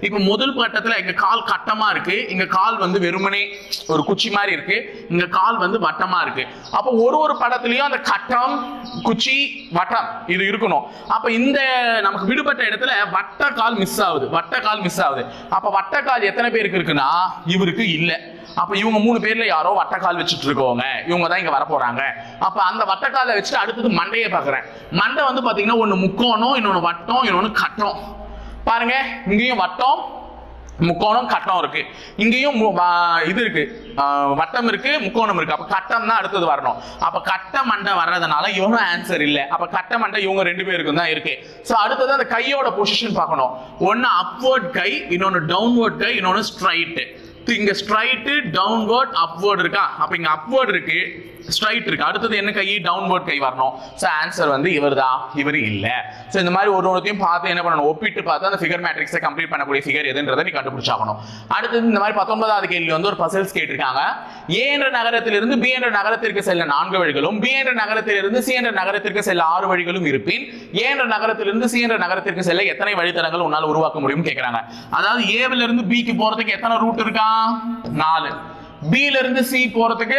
இப்போ முதல் கட்டத்துல இங்க கால் கட்டமா இருக்கு இங்க கால் வந்து வெறுமனே ஒரு குச்சி மாதிரி இருக்கு இங்க கால் வந்து வட்டமா இருக்கு அப்போ ஒரு ஒரு படத்துலயும் அந்த கட்டம் குச்சி வட்டம் இது இருக்கணும் அப்ப இந்த நமக்கு விடுபட்ட இடத்துல வட்ட கால் மிஸ் ஆகுது வட்ட கால் மிஸ் ஆகுது அப்ப வட்ட கால் எத்தனை பேருக்கு இருக்குன்னா இவருக்கு இல்ல அப்ப இவங்க மூணு பேர்ல யாரோ வட்டக்கால் வச்சுட்டு இருக்கவங்க இவங்க தான் இங்க வர போறாங்க அப்ப அந்த வட்டக்காலை வச்சுட்டு அடுத்தது மண்டையை பாக்குறேன் மண்டை வந்து பாத்தீங்கன்னா ஒண்ணு முக்கோணம் இன்னொன்னு வட்டம் இன்னொன்னு கட்டம் பாருங்க இங்கேயும் வட்டம் முக்கோணம் கட்டம் இருக்கு இங்கேயும் மு- வா- இது இருக்கு ஆ, வட்டம் இருக்கு முக்கோணம் இருக்கு அப்ப கட்டம் தான் அடுத்தது வரணும் அப்ப கட்ட மண்டை வர்றதுனால இவனும் ஆன்சர் இல்ல அப்ப கட்ட மண்டை இவங்க ரெண்டு பேருக்கும் தான் இருக்கு சோ அடுத்தது அந்த கையோட பொசிஷன் பார்க்கணும் ஒன்னு அப்வர்ட் கை இன்னொன்னு டவுன்வர்ட் கை இன்னொன்னு ஸ்ட்ரைட் இங்க ஸ்ட்ரைட் டவுன்வர்ட் அப்வர்ட் இருக்கா அப்ப இங்க அப்வர்ட் இருக்கு ஸ்ட்ரைட் இருக்கு அடுத்தது என்ன கை டவுன்வர்ட் கை வரணும் ஸோ ஆன்சர் வந்து இவர் தான் இவர் இல்ல ஸோ இந்த மாதிரி ஒரு ஒருத்தையும் பார்த்து என்ன பண்ணணும் ஒப்பிட்டு பார்த்து அந்த ஃபிகர் மேட்ரிக்ஸை கம்ப்ளீட் பண்ணக்கூடிய ஃபிகர் எதுன்றதை நீ கண்டுபிடிச்சாகணும் அடுத்தது இந்த மாதிரி பத்தொன்பதாவது கேள்வி வந்து ஒரு பசல்ஸ் கேட்டிருக்காங்க ஏ என்ற நகரத்திலிருந்து பி என்ற நகரத்திற்கு செல்ல நான்கு வழிகளும் பி என்ற நகரத்திலிருந்து சி என்ற நகரத்திற்கு செல்ல ஆறு வழிகளும் இருப்பின் ஏ என்ற நகரத்திலிருந்து சி என்ற நகரத்திற்கு செல்ல எத்தனை வழித்தடங்கள் உன்னால் உருவாக்க முடியும் கேட்கறாங்க அதாவது ஏவில இருந்து பிக்கு போறதுக்கு எத்தனை ரூட் இருக்கா நாலு B ல இருந்து சி போறதுக்கு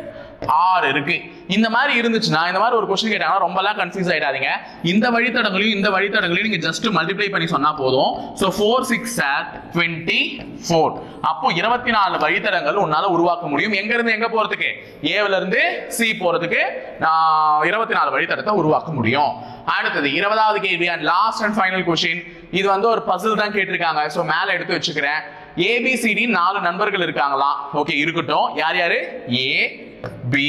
ஆறு இருக்கு இந்த மாதிரி இருந்துச்சுன்னா இந்த மாதிரி ஒரு கொஸ்டின் கேட்டாங்கன்னா ரொம்பலாம் கன்ஃபியூஸ் ஆயிடாதீங்க இந்த வழித்தடங்களையும் இந்த வழித்தடங்களையும் நீங்க ஜஸ்ட் மல்டிப்ளை பண்ணி சொன்னா போதும் so four six twenty four அப்போ இருபத்தி நாலு வழித்தடங்கள் உன்னால உருவாக்க முடியும் எங்க இருந்து எங்க போறதுக்கு ஏவுல இருந்து சி போறதுக்கு நான் இருபத்தி நாலு வழித்தடத்தை உருவாக்க முடியும் அடுத்தது இருபதாவது கேள்வி and last and final question இது வந்து ஒரு பசில் தான் கேட்டிருக்காங்க ஸோ மேல எடுத்து வச்சுக்கிறேன் ஏபிசிடி நாலு நண்பர்கள் இருக்காங்களாம் ஓகே இருக்கட்டும் யார் யாரு ஏ பி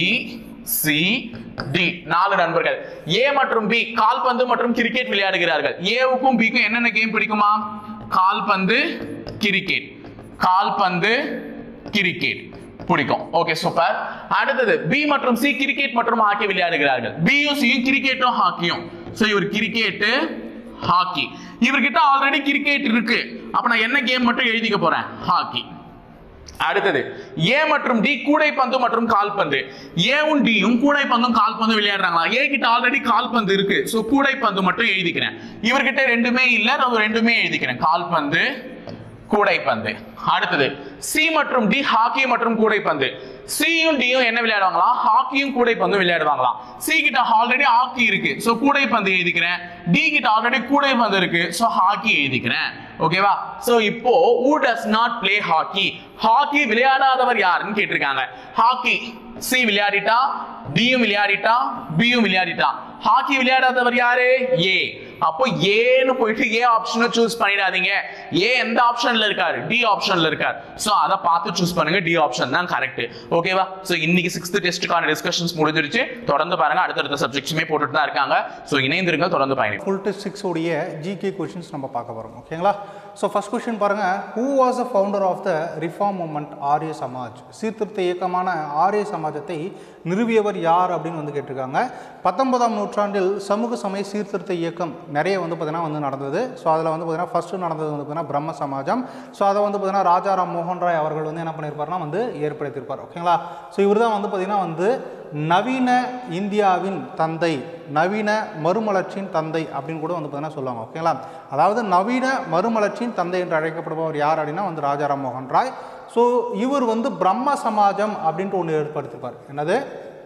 சி டி நாலு நண்பர்கள் ஏ மற்றும் பி கால்பந்து மற்றும் கிரிக்கெட் விளையாடுகிறார்கள் ஏவுக்கும் பிக்கும் என்னென்ன கேம் பிடிக்குமா கால்பந்து கிரிக்கெட் கால்பந்து கிரிக்கெட் பிடிக்கும் ஓகே சூப்பர் அடுத்தது பி மற்றும் சி கிரிக்கெட் மற்றும் ஹாக்கி விளையாடுகிறார்கள் பியும் சியும் கிரிக்கெட்டும் ஹாக்கியும் ஸோ இவர் கிரிக்கெட்டு ஹாக்கி இவர்கிட்ட ஆல்ரெடி கிரிக்கெட் இருக்கு அப்ப நான் என்ன கேம் மட்டும் எழுதிக்க போறேன் ஹாக்கி அடுத்தது ஏ மற்றும் டி கூடைப்பந்து மற்றும் கால்பந்து ஏவும் டியும் கூடைப்பந்தும் கால்பந்து விளையாடுறாங்களா ஏ கிட்ட ஆல்ரெடி கால்பந்து இருக்கு சோ கூடைப்பந்து மட்டும் எழுதிக்கிறேன் இவர்கிட்ட ரெண்டுமே இல்ல நான் ரெண்டுமே எழுதிக்கிறேன் கால்பந்து கூடைப்பந்து அடுத்தது சி மற்றும் டி ஹாக்கி மற்றும் கூடைப்பந்து சியும் டியும் என்ன விளையாடுவாங்களா ஹாக்கியும் கூடைப்பந்தும் விளையாடுவாங்களாம் சி கிட்ட ஆல்ரெடி ஹாக்கி இருக்கு சோ கூடைப்பந்து எழுதிக்கிறேன் டி கிட்ட ஆல்ரெடி கூடைப்பந்து இருக்கு சோ ஹாக்கி எழுதிக்கிறேன் ஓகேவா சோ இப்போ who does not play hockey hockey விளையாடாதவர் யாருன்னு கேட்டிருக்காங்க ஹாக்கி சி விளையாடிட்டா டியும் விளையாடிட்டா பியும் விளையாடிட்டா ஹாக்கி விளையாடாதவர் யாரு ஏ அப்போ ஏன்னு போயிட்டு ஏ ஆப்ஷனை சூஸ் பண்ணிடாதீங்க ஏ எந்த ஆப்ஷன்ல இருக்காரு டி ஆப்ஷன்ல இருக்காரு சோ அதை பார்த்து சூஸ் பண்ணுங்க டி ஆப்ஷன் தான் கரெக்ட் ஓகேவா சோ இன்னைக்கு சிக்ஸ்த் டெஸ்ட்டுக்கான டிஸ்கஷன்ஸ் முடிஞ்சிருச்சு தொடர்ந்து பாருங்க அடுத்தடுத்த சப்ஜெக்ட்ஸுமே போட்டுட்டு தான் இருக்காங்க சோ இணைந்திருங்க தொடர்ந்து பயணி ஃபுல் டெஸ்ட் சிக்ஸ் உடைய ஜிகே கொஷின்ஸ் நம்ம பார்க்க போகிறோம் ஓகேங்களா ஸோ ஃபர்ஸ்ட் கொஷின் பாருங்கள் who was the founder of the reform movement Arya Samaj சீர்திருத்த இயக்கமான ஆர்ய சமாஜத்தை நிறுவியவர் யார் அப்படின்னு வந்து கேட்டிருக்காங்க பத்தொன்பதாம் நூற்றாண்டில் சமூக சமய சீர்திருத்த இயக்கம் நிறைய வந்து பார்த்தீங்கன்னா வந்து நடந்தது ஸோ அதில் வந்து பார்த்தீங்கன்னா ஃபஸ்ட்டு நடந்தது வந்து பார்த்தீங்கன்னா பிரம்ம சமாஜம் ஸோ அதை வந்து பார்த்தீங்கன்னா ராஜாராம் மோகன் ராய் அவர்கள் வந்து என்ன பண்ணியிருப்பாருன்னா வந்து ஏற்படுத்தியிருப்பார் ஓகேங்களா ஸோ இவர் தான் வந்து பார்த்தீங்கன்னா வந்து நவீன இந்தியாவின் தந்தை நவீன மறுமலர்ச்சியின் தந்தை அப்படின்னு கூட வந்து பார்த்தீங்கன்னா சொல்லுவாங்க ஓகேங்களா அதாவது நவீன மறுமலர்ச்சியின் தந்தை என்று அழைக்கப்படுபவர் யார் அப்படின்னா வந்து ராஜாராம் மோகன் ராய் ஸோ இவர் வந்து பிரம்ம சமாஜம் அப்படின்ட்டு ஒன்று ஏற்படுத்தியிருப்பார் என்னது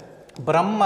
பிரம்ம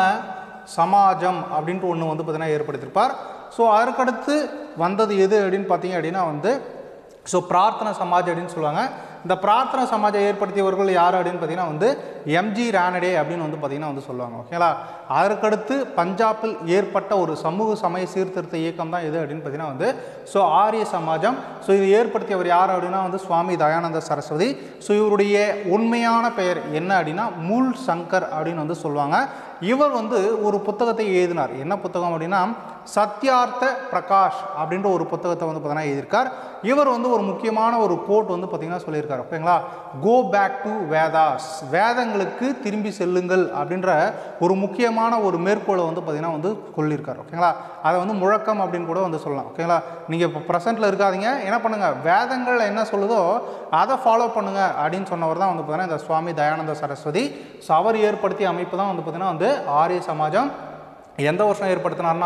சமாஜம் அப்படின்ட்டு ஒன்று வந்து பார்த்தீங்கன்னா ஏற்படுத்தியிருப்பார் ஸோ அதற்கடுத்து வந்தது எது அப்படின்னு பார்த்தீங்க அப்படின்னா வந்து ஸோ பிரார்த்தனை சமாஜ் அப்படின்னு சொல்லுவாங்க இந்த பிரார்த்தனை சமாஜம் ஏற்படுத்தியவர்கள் யார் அப்படின்னு பார்த்தீங்கன்னா வந்து எம்ஜி ரானடே அப்படின்னு வந்து பார்த்தீங்கன்னா வந்து சொல்லுவாங்க ஓகேங்களா அதற்கடுத்து பஞ்சாபில் ஏற்பட்ட ஒரு சமூக சமய சீர்திருத்த இயக்கம் தான் எது அப்படின்னு பார்த்தீங்கன்னா வந்து ஸோ ஆரிய சமாஜம் ஸோ இது ஏற்படுத்தியவர் யார் அப்படின்னா வந்து சுவாமி தயானந்த சரஸ்வதி ஸோ இவருடைய உண்மையான பெயர் என்ன அப்படின்னா மூல் சங்கர் அப்படின்னு வந்து சொல்லுவாங்க இவர் வந்து ஒரு புத்தகத்தை எழுதினார் என்ன புத்தகம் அப்படின்னா சத்யார்த்த பிரகாஷ் அப்படின்ற ஒரு புத்தகத்தை வந்து பார்த்தீங்கன்னா எழுதியிருக்கார் இவர் வந்து ஒரு முக்கியமான ஒரு கோட் வந்து பார்த்தீங்கன்னா சொல்லியிருக்கார் ஓகேங்களா கோ பேக் டு வேதாஸ் வேதங்களுக்கு திரும்பி செல்லுங்கள் அப்படின்ற ஒரு முக்கியமான ஒரு மேற்கோளை வந்து பார்த்தீங்கன்னா வந்து சொல்லியிருக்கார் ஓகேங்களா அதை வந்து முழக்கம் அப்படின்னு கூட வந்து சொல்லலாம் ஓகேங்களா நீங்கள் இப்போ ப்ரெசென்ட்டில் இருக்காதீங்க என்ன பண்ணுங்கள் வேதங்கள் என்ன சொல்லுதோ அதை ஃபாலோ பண்ணுங்க அப்படின்னு சொன்னவர் தான் வந்து பார்த்தீங்கன்னா இந்த சுவாமி தயானந்த சரஸ்வதி ஸோ அவர் ஏற்படுத்திய அமைப்பு தான் வந்து பார்த்தீங்கன்னா வந்து ஆரிய சமாஜம் எந்த வருஷம் ஏற்படுத்தினார்னா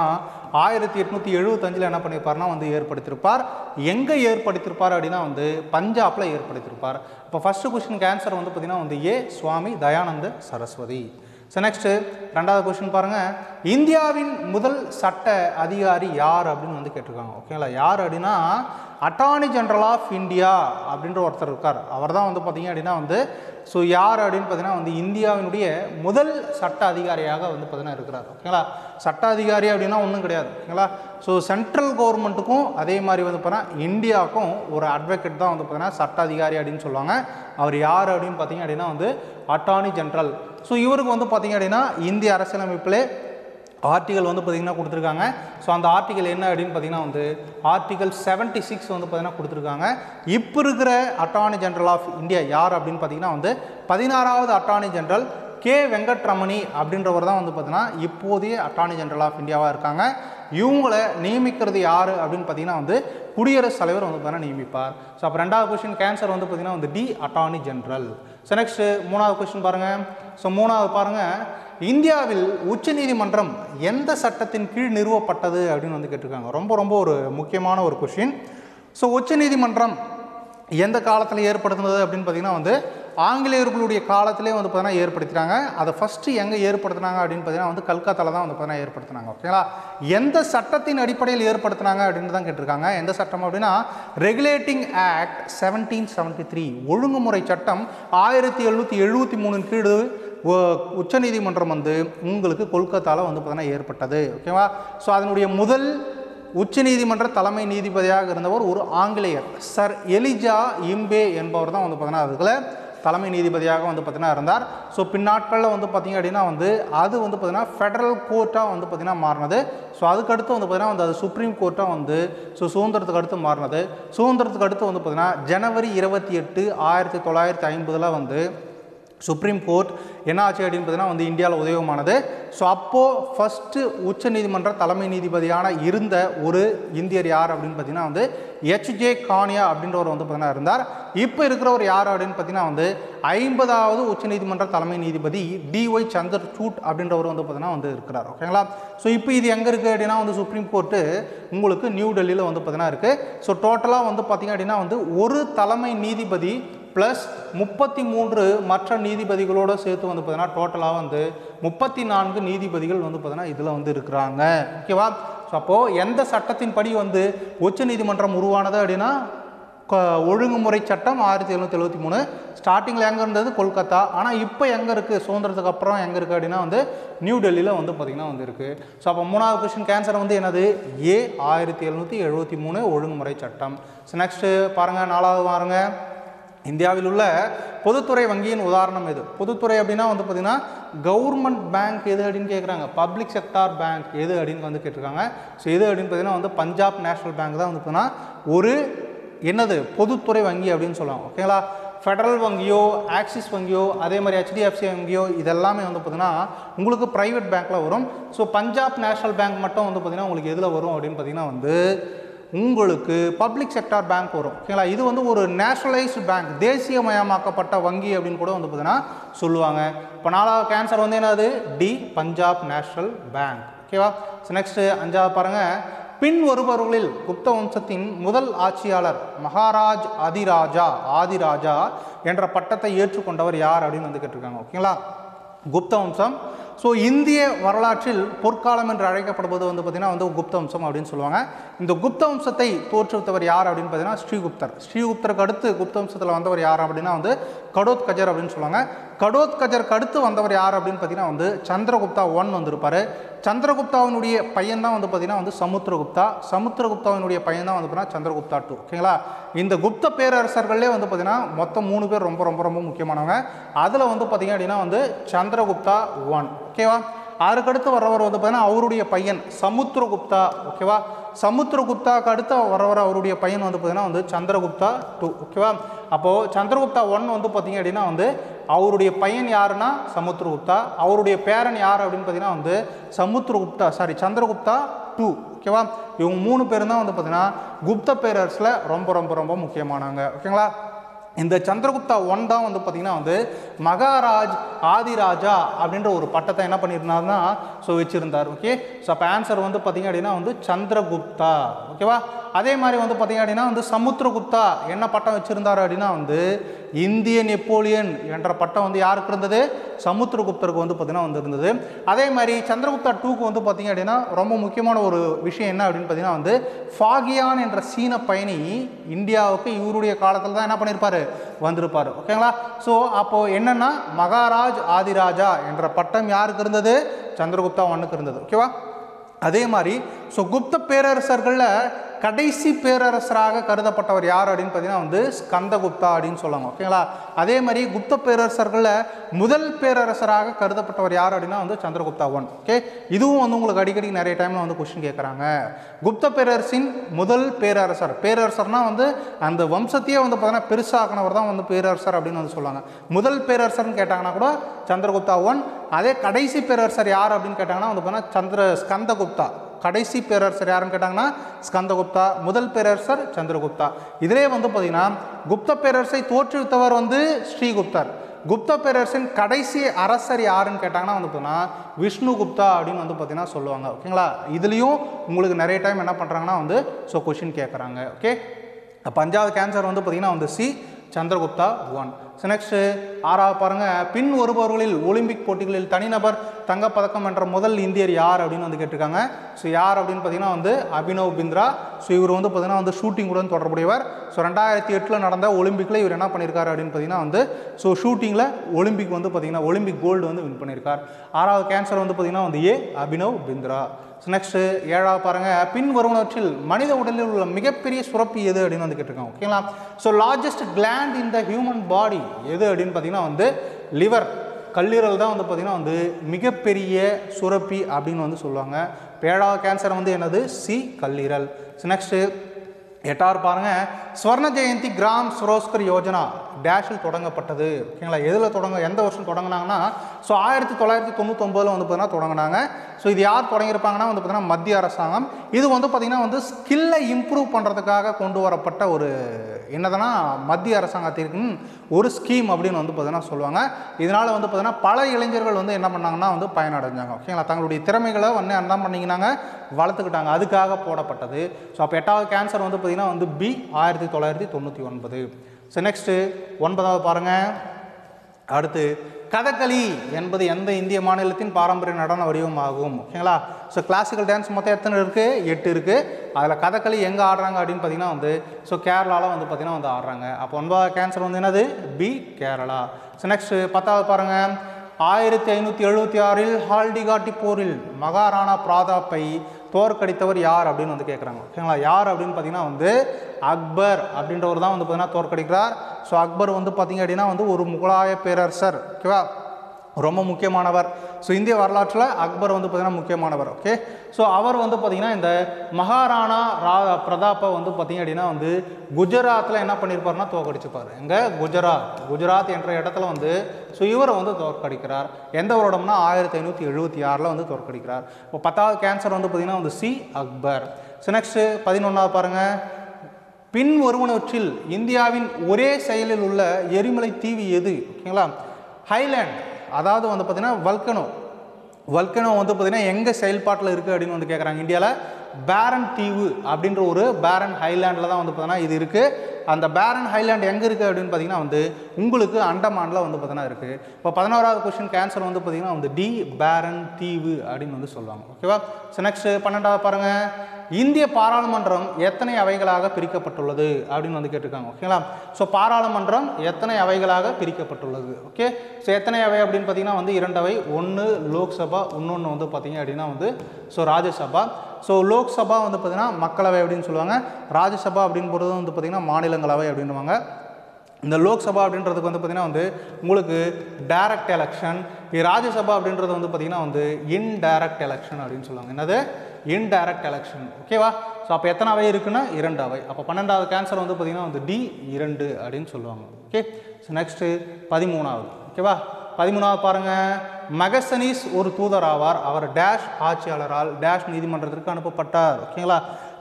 ஆயிரத்தி எட்நூற்றி எழுபத்தஞ்சில் என்ன பண்ணியிருப்பார்னா வந்து ஏற்படுத்தியிருப்பார் எங்கே ஏற்படுத்தியிருப்பார் அப்படின்னா வந்து பஞ்சாப்ல ஏற்படுத்தியிருப்பார் இப்போ ஃபஸ்ட்டு கொஸ்டினுக்கு ஆன்சர் வந்து பார்த்தீங்கன்னா வந்து A Swami Dayananda Saraswati so next ரெண்டாவது கொஸ்டின் பாருங்கள் இந்தியாவின் முதல் சட்ட அதிகாரி யார் அப்படின்னு வந்து கேட்டிருக்காங்க ஓகேங்களா யார் அப்படின்னா அட்டார்னி ஜெனரல் ஆஃப் இந்தியா அப்படின்ற ஒருத்தர் இருக்கார் அவர் தான் வந்து பார்த்தீங்க அப்படின்னா வந்து ஸோ யார் அப்படின்னு பார்த்தீங்கன்னா வந்து இந்தியாவினுடைய முதல் சட்ட அதிகாரியாக வந்து பார்த்தீங்கன்னா இருக்கிறார் ஓகேங்களா சட்ட அதிகாரி அப்படின்னா ஒன்றும் கிடையாது ஓகேங்களா ஸோ சென்ட்ரல் கவர்மெண்ட்டுக்கும் அதே மாதிரி வந்து பார்த்தீங்கன்னா இந்தியாவுக்கும் ஒரு அட்வொகேட் தான் வந்து பார்த்தீங்கன்னா சட்ட அதிகாரி அப்படின்னு சொல்லுவாங்க அவர் யார் அப்படின்னு பார்த்தீங்க அப்படின்னா வந்து அட்டார்னி ஜெனரல் ஸோ இவருக்கு வந்து பார்த்தீங்க அப்படின்னா இந்திய அரசியலமைப்பிலே ஆர்டிகல் வந்து பார்த்திங்கன்னா கொடுத்துருக்காங்க ஸோ அந்த ஆர்டிகல் என்ன அப்படின்னு பார்த்தீங்கன்னா வந்து ஆர்டிகல் 76 சிக்ஸ் வந்து பார்த்தீங்கன்னா கொடுத்துருக்காங்க இப்போ இருக்கிற அட்டார்னி ஜெனரல் ஆஃப் இந்தியா யார் அப்படின்னு பார்த்தீங்கன்னா வந்து பதினாறாவது அட்டார்னி ஜெனரல் கே வெங்கட்ரமணி அப்படின்றவர் தான் வந்து பார்த்தீங்கன்னா இப்போதைய அட்டார்னி ஜெனரல் ஆஃப் இந்தியாவாக இருக்காங்க இவங்களை நியமிக்கிறது யார் அப்படின்னு பார்த்தீங்கன்னா வந்து குடியரசுத் தலைவர் வந்து பார்த்தீங்கன்னா நியமிப்பார் ஸோ அப்போ ரெண்டாவது கொஸ்டின் கேன்சர் வந்து பார்த்தீங்கன்னா வந்து D attorney general so next மூணாவது கொஸ்டின் பாருங்கள் ஸோ மூணாவது பாருங்கள் இந்தியாவில் உச்சநீதிமன்றம் எந்த சட்டத்தின் கீழ் நிறுவப்பட்டது அப்படின்னு வந்து கேட்டிருக்காங்க ரொம்ப ரொம்ப ஒரு முக்கியமான ஒரு கொஷின் ஸோ உச்சநீதிமன்றம் எந்த காலத்தில் ஏற்படுத்தினது அப்படின்னு பார்த்தீங்கன்னா வந்து ஆங்கிலேயர்களுடைய காலத்திலே வந்து பார்த்தீங்கன்னா ஏற்படுத்தினாங்க அதை ஃபஸ்ட்டு எங்கே ஏற்படுத்தினாங்க அப்படின்னு பார்த்தீங்கன்னா வந்து கல்கத்தாவில் தான் வந்து பார்த்தீங்கன்னா ஏற்படுத்தினாங்க ஓகேங்களா எந்த சட்டத்தின் அடிப்படையில் ஏற்படுத்தினாங்க அப்படின்னு தான் கேட்டிருக்காங்க எந்த சட்டம் அப்படின்னா regulating act seventeen seventy three ஒழுங்குமுறை சட்டம் ஆயிரத்தி எழுநூற்றி எழுபத்தி மூணின் கீழ் ஒ- உச்சநீதிமன்றம் வந்து உங்களுக்கு கொல்கத்தாவில் வந்து பார்த்தீங்கன்னா ஏற்பட்டது ஓகேவா ஸோ அதனுடைய முதல் உச்சநீதிமன்ற தலைமை நீதிபதியாக இருந்தவர் ஒரு ஆங்கிலேயர் சர் எலிஜா இம்பே என்பவர் தான் வந்து பார்த்தீங்கன்னா அதுக்குள்ள தலைமை நீதிபதியாக வந்து பார்த்தீங்கன்னா இருந்தார் ஸோ பின்னாட்களில் வந்து பார்த்தீங்க அப்படின்னா வந்து அது வந்து பார்த்தீங்கன்னா ஃபெடரல் கோர்ட்டாக வந்து பார்த்தீங்கன்னா மாறினது ஸோ அதுக்கடுத்து வந்து பார்த்தீங்கன்னா வந்து அது சுப்ரீம் கோர்ட்டாக வந்து ஸோ சுதந்திரத்துக்கு அடுத்து மாறினது சுதந்திரத்துக்கு அடுத்து வந்து பார்த்தீங்கன்னா ஜனவரி இருபத்தி எட்டு ஆயிரத்தி தொள்ளாயிரத்தி ஐம்பதில் வந்து சுப்ரீம் கோர்ட் என்ன ஆச்சு அப்படின்னு பார்த்தீங்கன்னா வந்து இந்தியாவில் உதயமானது ஸோ அப்போது ஃபஸ்ட்டு உச்ச நீதிமன்ற தலைமை நீதிபதியான இருந்த ஒரு இந்தியர் யார் அப்படின்னு பார்த்தீங்கன்னா வந்து ஹெச்ஜே கானியா அப்படின்றவர் வந்து பார்த்தீங்கன்னா இருந்தார் இப்போ இருக்கிறவர் யார் அப்படின்னு பார்த்தீங்கன்னா வந்து ஐம்பதாவது உச்ச நீதிமன்ற தலைமை நீதிபதி டிஒய் சந்திரசூட் அப்படின்றவர் வந்து பார்த்தீங்கன்னா வந்து இருக்கிறார் ஓகேங்களா ஸோ இப்போ இது எங்கே இருக்குது அப்படின்னா வந்து சுப்ரீம் கோர்ட்டு உங்களுக்கு நியூ டெல்லியில் வந்து பார்த்தீங்கன்னா இருக்குது ஸோ டோட்டலாக வந்து பார்த்தீங்க அப்படின்னா வந்து ஒரு தலைமை நீதிபதி ப்ளஸ் முப்பத்தி மூன்று மற்ற நீதிபதிகளோடு சேர்த்து வந்து பார்த்தீங்கன்னா டோட்டலாக வந்து முப்பத்தி நான்கு நீதிபதிகள் வந்து பார்த்தீங்கன்னா இதில் வந்து இருக்கிறாங்க ஓகேவா ஸோ அப்போது எந்த சட்டத்தின்படி வந்து உச்சநீதிமன்றம் உருவானது அப்படின்னா க- ஒழுங்குமுறை சட்டம் ஆயிரத்தி எழுநூற்றி எழுபத்தி மூணு ஸ்டார்டிங்கில் எங்கே இருந்தது கொல்கத்தா ஆனால் இப்போ எங்கே இருக்குது சுதந்திரத்துக்கு அப்புறம் எங்கே இருக்குது அப்படின்னா வந்து நியூ டெல்லியில் வந்து பார்த்திங்கன்னா வந்து இருக்குது ஸோ அப்போ மூணாவது கொஸ்டின் கேன்சர் வந்து என்னது ஏ ஆயிரத்தி எழுநூற்றி எழுபத்தி மூணு ஒழுங்குமுறை சட்டம் ஸோ நெக்ஸ்ட்டு பாருங்கள் நாலாவது பாருங்க இந்தியாவில் உள்ள பொதுத்துறை வங்கியின் உதாரணம் எது பொதுத்துறை அப்படின்னா வந்து பார்த்தீங்கன்னா கவர்மெண்ட் பேங்க் எது அப்படின்னு கேட்குறாங்க பப்ளிக் செக்டார் பேங்க் எது அப்படின்னு வந்து கேட்டிருக்காங்க ஸோ எது அப்படின்னு பார்த்தீங்கன்னா வந்து பஞ்சாப் நேஷனல் பேங்க் தான் வந்து பார்த்தீங்கன்னா ஒரு என்னது பொதுத்துறை வங்கி அப்படின்னு சொல்லுவாங்க ஓகேங்களா ஃபெடரல் வங்கியோ ஆக்சிஸ் வங்கியோ அதே மாதிரி ஹெச்டிஎஃப்சி வங்கியோ இதெல்லாமே வந்து பார்த்தீங்கன்னா உங்களுக்கு ப்ரைவேட் பேங்க்கில் வரும் ஸோ பஞ்சாப் நேஷனல் பேங்க் மட்டும் வந்து பார்த்தீங்கன்னா உங்களுக்கு எதில் வரும் அப்படின்னு பார்த்தீங்கன்னா வந்து உங்களுக்கு பப்ளிக் செக்டார் பேங்க் வரும் ஓகேங்களா இது வந்து ஒரு நேஷனலைஸ்டு பேங்க் தேசியமயமாக்கப்பட்ட வங்கி அப்படின்னு கூட வந்து பார்த்தீங்கன்னா சொல்லுவாங்க இப்போ நாலாவது கேன்சர் வந்து என்னது டி பஞ்சாப் நேஷனல் பேங்க் ஓகேவா ஸோ நெக்ஸ்ட்டு அஞ்சாவது பாருங்கள் பின் வருபவர்களில் குப்த வம்சத்தின் முதல் ஆட்சியாளர் மகாராஜ் அதிராஜா ஆதிராஜா என்ற பட்டத்தை ஏற்றுக்கொண்டவர் யார் அப்படின்னு வந்து கேட்டிருக்காங்க ஓகேங்களா குப்த வம்சம் ஸோ இந்திய வரலாற்றில் பொற்காலம் என்று அழைக்கப்படுவது வந்து பார்த்திங்கன்னா வந்து குப்த வம்சம் அப்படின்னு சொல்லுவாங்க இந்த குப்த வம்சத்தை தோற்றுவித்தவர் யார் அப்படின்னு பார்த்தீங்கன்னா ஸ்ரீகுப்தர் ஸ்ரீகுப்தருக்கு அடுத்து குப்த வம்சத்தில் வந்தவர் யார் அப்படின்னா வந்து கடோத் கஜர் அப்படின்னு சொல்லுவாங்க கடோத் கஜருக்கு அடுத்து வந்தவர் யார் அப்படின்னு பார்த்தீங்கன்னா வந்து சந்திரகுப்தா ஒன் வந்திருப்பார் சந்திரகுப்தாவினுடைய பையன் தான் வந்து பார்த்தீங்கன்னா வந்து சமுத்திரகுப்தா சமுத்திரகுப்தாவினுடைய பையன் தான் வந்து பார்த்தீங்கன்னா சந்திரகுப்தா டூ ஓகேங்களா இந்த குப்த பேரரசர்கள்லேயே வந்து பார்த்தீங்கன்னா மொத்தம் மூணு பேர் ரொம்ப ரொம்ப ரொம்ப முக்கியமானவங்க அதில் வந்து பார்த்தீங்க அப்படின்னா வந்து சந்திரகுப்தா ஒன் ஓகேவா அதுக்கடுத்து வரவர் வந்து பார்த்தீங்கன்னா அவருடைய பையன் சமுத்திரகுப்தா ஓகேவா சமுத்திரகுப்தாக்கு அடுத்து வரவர் அவருடைய பையன் வந்து பார்த்தீங்கன்னா வந்து சந்திரகுப்தா டூ ஓகேவா அப்போது சந்திரகுப்தா ஒன் வந்து பார்த்தீங்க அப்படின்னா வந்து அவருடைய பையன் யாருன்னா சமுத்திரகுப்தா அவருடைய பேரன் யார் அப்படின்னு பார்த்தீங்கன்னா வந்து சமுத்திரகுப்தா சாரி சந்திரகுப்தா டூ ஓகேவா இவங்க மூணு பேரும் தான் வந்து பார்த்தீங்கன்னா குப்த பேரரசில் ரொம்ப ரொம்ப ரொம்ப முக்கியமானவங்க ஓகேங்களா இந்த சந்திரகுப்தா ஒன் தான் வந்து பார்த்திங்கன்னா வந்து மகாராஜ் ஆதிராஜா அப்படின்ற ஒரு பட்டத்தை என்ன பண்ணியிருந்தாருன்னா ஸோ வச்சுருந்தார் ஓகே ஸோ அப்போ ஆன்சர் வந்து பார்த்திங்க அப்படின்னா வந்து சந்திரகுப்தா ஓகேவா அதே மாதிரி வந்து பார்த்திங்க அப்படின்னா வந்து சமுத்திரகுப்தா என்ன பட்டம் வச்சுருந்தாரு அப்படின்னா வந்து இந்திய நெப்போலியன் என்ற பட்டம் வந்து யாருக்கு இருந்தது சமுத்திரகுப்தருக்கு வந்து பார்த்திங்கன்னா வந்து இருந்தது அதே மாதிரி சந்திரகுப்தா டூக்கு வந்து பார்த்திங்க அப்படின்னா ரொம்ப முக்கியமான ஒரு விஷயம் என்ன அப்படின்னு பார்த்தீங்கன்னா வந்து ஃபாகியான் என்ற சீன பயணி இந்தியாவுக்கு இவருடைய காலத்தில் தான் என்ன பண்ணியிருப்பாரு வந்திருப்பார் ஓகேங்களா ஸோ அப்போது என்னென்னா மகாராஜ் ஆதிராஜா என்ற பட்டம் யாருக்கு இருந்தது சந்திரகுப்தா ஒன்னுக்கு இருந்தது ஓகேவா அதே மாதிரி ஸோ குப்த பேரரசர்களில் கடைசி பேரரசராக கருதப்பட்டவர் யார் அப்படின்னு பார்த்தீங்கன்னா வந்து ஸ்கந்தகுப்தா அப்படின்னு சொல்லுவாங்க ஓகேங்களா அதே மாதிரி குப்த பேரரசர்களில் முதல் பேரரசராக கருதப்பட்டவர் யார் அப்படின்னா வந்து சந்திரகுப்தா ஒன் ஓகே இதுவும் வந்து உங்களுக்கு அடிக்கடி நிறைய டைமில் வந்து கொஸ்டின் கேட்குறாங்க குப்த பேரரசின் முதல் பேரரசர் பேரரசர்னா வந்து அந்த வம்சத்தையே வந்து பார்த்தீங்கன்னா பெருசாக்கினவர் தான் வந்து பேரரசர் அப்படின்னு வந்து சொல்லுவாங்க முதல் பேரரசர்னு கேட்டாங்கன்னா கூட சந்திரகுப்தா ஒன் அதே கடைசி பேரரசர் யார் அப்படின்னு கேட்டாங்கன்னா வந்து பார்த்தீங்கன்னா சந்திர ஸ்கந்தகுப்தா கடைசி பேரரசர் யாருன்னு கேட்டாங்கன்னா ஸ்கந்தகுப்தா முதல் பேரரசர் சந்திரகுப்தா இதிலே வந்து பார்த்தீங்கன்னா குப்த பேரரசை தோற்றுவித்தவர் வந்து ஸ்ரீகுப்தர் குப்த பேரரசின் கடைசி அரசர் யாருன்னு கேட்டாங்கன்னா வந்து பார்த்தீங்கன்னா விஷ்ணுகுப்தா அப்படின்னு வந்து பார்த்தீங்கன்னா சொல்லுவாங்க ஓகேங்களா இதுலேயும் உங்களுக்கு நிறைய டைம் என்ன பண்ணுறாங்கன்னா வந்து ஸோ கொஷின் கேட்குறாங்க ஓகே அப்போ அஞ்சாவது கேன்சர் வந்து பார்த்தீங்கன்னா வந்து C Chandragupta one so next ஆறாவது பாருங்கள் பின் வருபவர்களில் ஒலிம்பிக் போட்டிகளில் தனிநபர் தங்கப்பதக்கம் என்ற முதல் இந்தியர் யார் அப்படின்னு வந்து கேட்டிருக்காங்க ஸோ யார் அப்படின்னு பார்த்தீங்கன்னா வந்து அபினவ் பிந்த்ரா ஸோ இவர் வந்து பார்த்தீங்கன்னா வந்து ஷூட்டிங்குடன் தொடர்புடையவர் ஸோ ரெண்டாயிரத்தி எட்டில் நடந்த ஒலிம்பிக்கில் இவர் என்ன பண்ணியிருக்காரு அப்படின்னு பார்த்தீங்கன்னா வந்து ஸோ ஷூட்டிங்கில் ஒலிம்பிக் வந்து பார்த்தீங்கன்னா ஒலிம்பிக் கோல்டு வந்து வின் பண்ணியிருக்கார் ஆறாவது கேன்சர் வந்து பார்த்தீங்கன்னா வந்து A Abhinav Bindra so next ஏழாவது பாருங்கள் பின் வருவனவற்றில் மனித உடலில் உள்ள மிகப்பெரிய சுரப்பி எது அப்படின்னு வந்து கேட்டிருக்காங்க ஓகேங்களா so largest gland in the human body எது அப்படின்னு பார்த்தீங்கன்னா வந்து லிவர் கல்லீரல் தான் வந்து பார்த்திங்கன்னா வந்து மிகப்பெரிய சுரப்பி அப்படின்னு வந்து சொல்லுவாங்க இப்போ ஏழாவது கேன்சர் வந்து என்னது சி கல்லீரல் ஸோ நெக்ஸ்ட்டு எட்டாவது பாருங்க ஸ்வர்ண ஜெயந்தி கிராம் சுரோஸ்கர் யோஜனா டேஷில் தொடங்கப்பட்டது ஓகேங்களா எதில் தொடங்க எந்த வருஷம் தொடங்கினாங்கன்னா ஸோ ஆயிரத்தி தொள்ளாயிரத்தி தொண்ணூத்தொம்பதில் வந்து பார்த்தீங்கன்னா தொடங்கினாங்க ஸோ இது யார் தொடங்கியிருப்பாங்கன்னா வந்து பார்த்தீங்கன்னா மத்திய அரசாங்கம் இது வந்து பார்த்திங்கன்னா வந்து ஸ்கில்லை இம்ப்ரூவ் பண்ணுறதுக்காக கொண்டு வரப்பட்ட ஒரு என்னதுன்னா மத்திய அரசாங்கத்திற்குன்னு ஒரு ஸ்கீம் அப்படின்னு வந்து பார்த்தீங்கன்னா சொல்லுவாங்க இதனால் வந்து பார்த்தீங்கன்னா பல இளைஞர்கள் வந்து என்ன பண்ணாங்கன்னா வந்து பயனடைஞ்சாங்க ஓகேங்களா தங்களுடைய திறமைகளை வந்து என்ன பண்ணிங்கனாங்க வளர்த்துக்கிட்டாங்க அதுக்காக போடப்பட்டது ஸோ அப்போ எட்டாவது கேன்சர் வந்து பார்த்திங்கன்னா வந்து பி ஆயிரத்தி தொள்ளாயிரத்தி தொண்ணூற்றி ஒன்பது ஸோ நெக்ஸ்ட்டு ஒன்பதாவது பாருங்கள் அடுத்து கதகளி என்பது எந்த இந்திய மாநிலத்தின் பாரம்பரிய நடன வடிவமாகும் ஓகேங்களா ஸோ கிளாசிக்கல் டான்ஸ் மொத்தம் எத்தனை இருக்குது எட்டு இருக்குது அதில் கதகளி எங்கே ஆடுறாங்க அப்படின்னு பார்த்தீங்கன்னா வந்து ஸோ கேரளாவில் வந்து பார்த்திங்கன்னா வந்து ஆடுறாங்க அப்போ ஒன்பதாவது கேன்சர் வந்து என்னது பி கேரளா ஸோ நெக்ஸ்ட்டு பத்தாவது பாருங்கள் ஆயிரத்தி ஐநூற்றி எழுபத்தி ஆறில் ஹால்டிகாட்டி போரில் மகாராணா பிராதாப்பை தோற்கடித்தவர் யார் அப்படின்னு வந்து கேட்குறாங்க ஓகேங்களா யார் அப்படின்னு பார்த்தீங்கன்னா வந்து அக்பர் அப்படின்றவர் தான் வந்து பார்த்தீங்கன்னா தோற்கடிக்கிறார் ஸோ அக்பர் வந்து பார்த்தீங்க அப்படின்னா வந்து ஒரு முகலாய பேரரசர் ஓகேவா ரொம்ப முக்கியமானவர் ஸோ இந்திய வரலாற்றில் அக்பர் வந்து பார்த்திங்கன்னா முக்கியமானவர் ஓகே ஸோ அவர் வந்து பார்த்திங்கன்னா இந்த மகாராணா ரா பிரதாப்பை வந்து பார்த்திங்க அப்படின்னா வந்து குஜராத்தில் என்ன பண்ணியிருப்பாருன்னா தோற்கடிச்சிருப்பார் எங்கே குஜராத் குஜராத் என்ற இடத்துல வந்து ஸோ இவரை வந்து தோற்கடிக்கிறார் எந்த வருடம்னா ஆயிரத்தி ஐநூற்றி எழுபத்தி ஆறில் வந்து தோற்கடிக்கிறார் இப்போ பத்தாவது கேன்சர் வந்து பார்த்திங்கன்னா வந்து சி அக்பர் ஸோ நெக்ஸ்ட்டு பதினொன்றாவது பாருங்கள் பின் ஒருவனவற்றில் இந்தியாவின் ஒரே செயலில் உள்ள எரிமலை தீவு எது ஓகேங்களா ஹைலேண்ட் அதாவது வந்து பார்த்திங்கன்னா வல்கனோ வல்கனோ வந்து பார்த்திங்கன்னா எங்கே செயல்பாட்டில் இருக்குது அப்படின்னு வந்து கேட்குறாங்க இந்தியாவில் பேரன் தீவு அப்படின்ற ஒரு பேரன் ஹைலேண்டில் தான் வந்து பார்த்தீங்கன்னா இது இருக்குது அந்த பேரன் ஹைலேண்ட் எங்கே இருக்குது அப்படின்னு பார்த்தீங்கன்னா வந்து உங்களுக்கு அண்டமானில் வந்து பார்த்தீங்கன்னா இருக்குது இப்போ பதினோராவது கொஸ்டின் கேன்சர் வந்து பார்த்தீங்கன்னா வந்து டி பேரன் தீவு அப்படின்னு வந்து சொல்லுவாங்க ஓகேவா ஸோ நெக்ஸ்ட் பன்னெண்டாவது பாருங்கள் இந்திய பாராளுமன்றம் எத்தனை அவைகளாக பிரிக்கப்பட்டுள்ளது அப்படின்னு வந்து கேட்டிருக்காங்க ஓகேங்களா ஸோ பாராளுமன்றம் எத்தனை அவைகளாக பிரிக்கப்பட்டுள்ளது ஓகே ஸோ எத்தனை அவை அப்படின்னு பார்த்தீங்கன்னா வந்து இரண்டு அவை ஒன்று லோக்சபா இன்னொன்று வந்து பார்த்தீங்க அப்படின்னா வந்து ஸோ ராஜ்யசபா ஸோ லோக்சபா வந்து பார்த்தீங்கன்னா மக்களவை அப்படின்னு சொல்லுவாங்க ராஜ்யசபா அப்படின்னு போகிறது வந்து பார்த்தீங்கன்னா மாநிலங்களவை அப்படின்னுவாங்க இந்த லோக்சபா அப்படின்றதுக்கு வந்து பார்த்திங்கன்னா வந்து உங்களுக்கு டைரக்ட் எலெக்ஷன் ராஜ்யசபா அப்படின்றது வந்து பார்த்திங்கன்னா வந்து இன்டைரக்ட் எலெக்ஷன் அப்படின்னு சொல்லுவாங்க என்னது இன்டைரக்ட் எலெக்ஷன் ஓகேவா ஸோ அப்போ எத்தனை அவை இருக்குன்னா இரண்டு அவை அப்போ பன்னெண்டாவது கேன்சர் வந்து பார்த்திங்கன்னா வந்து டி இரண்டு அப்படின்னு சொல்லுவாங்க ஓகே ஸோ நெக்ஸ்ட்டு பதிமூணாவது ஓகேவா பதிமூணாவது பாருங்கள் மெகசனீஸ் ஒரு தூதர் ஆவார் அவர் டேஷ் ஆட்சியாளரால் டேஷ் நீதிமன்றத்திற்கு அனுப்பப்பட்டார் ஓகேங்களா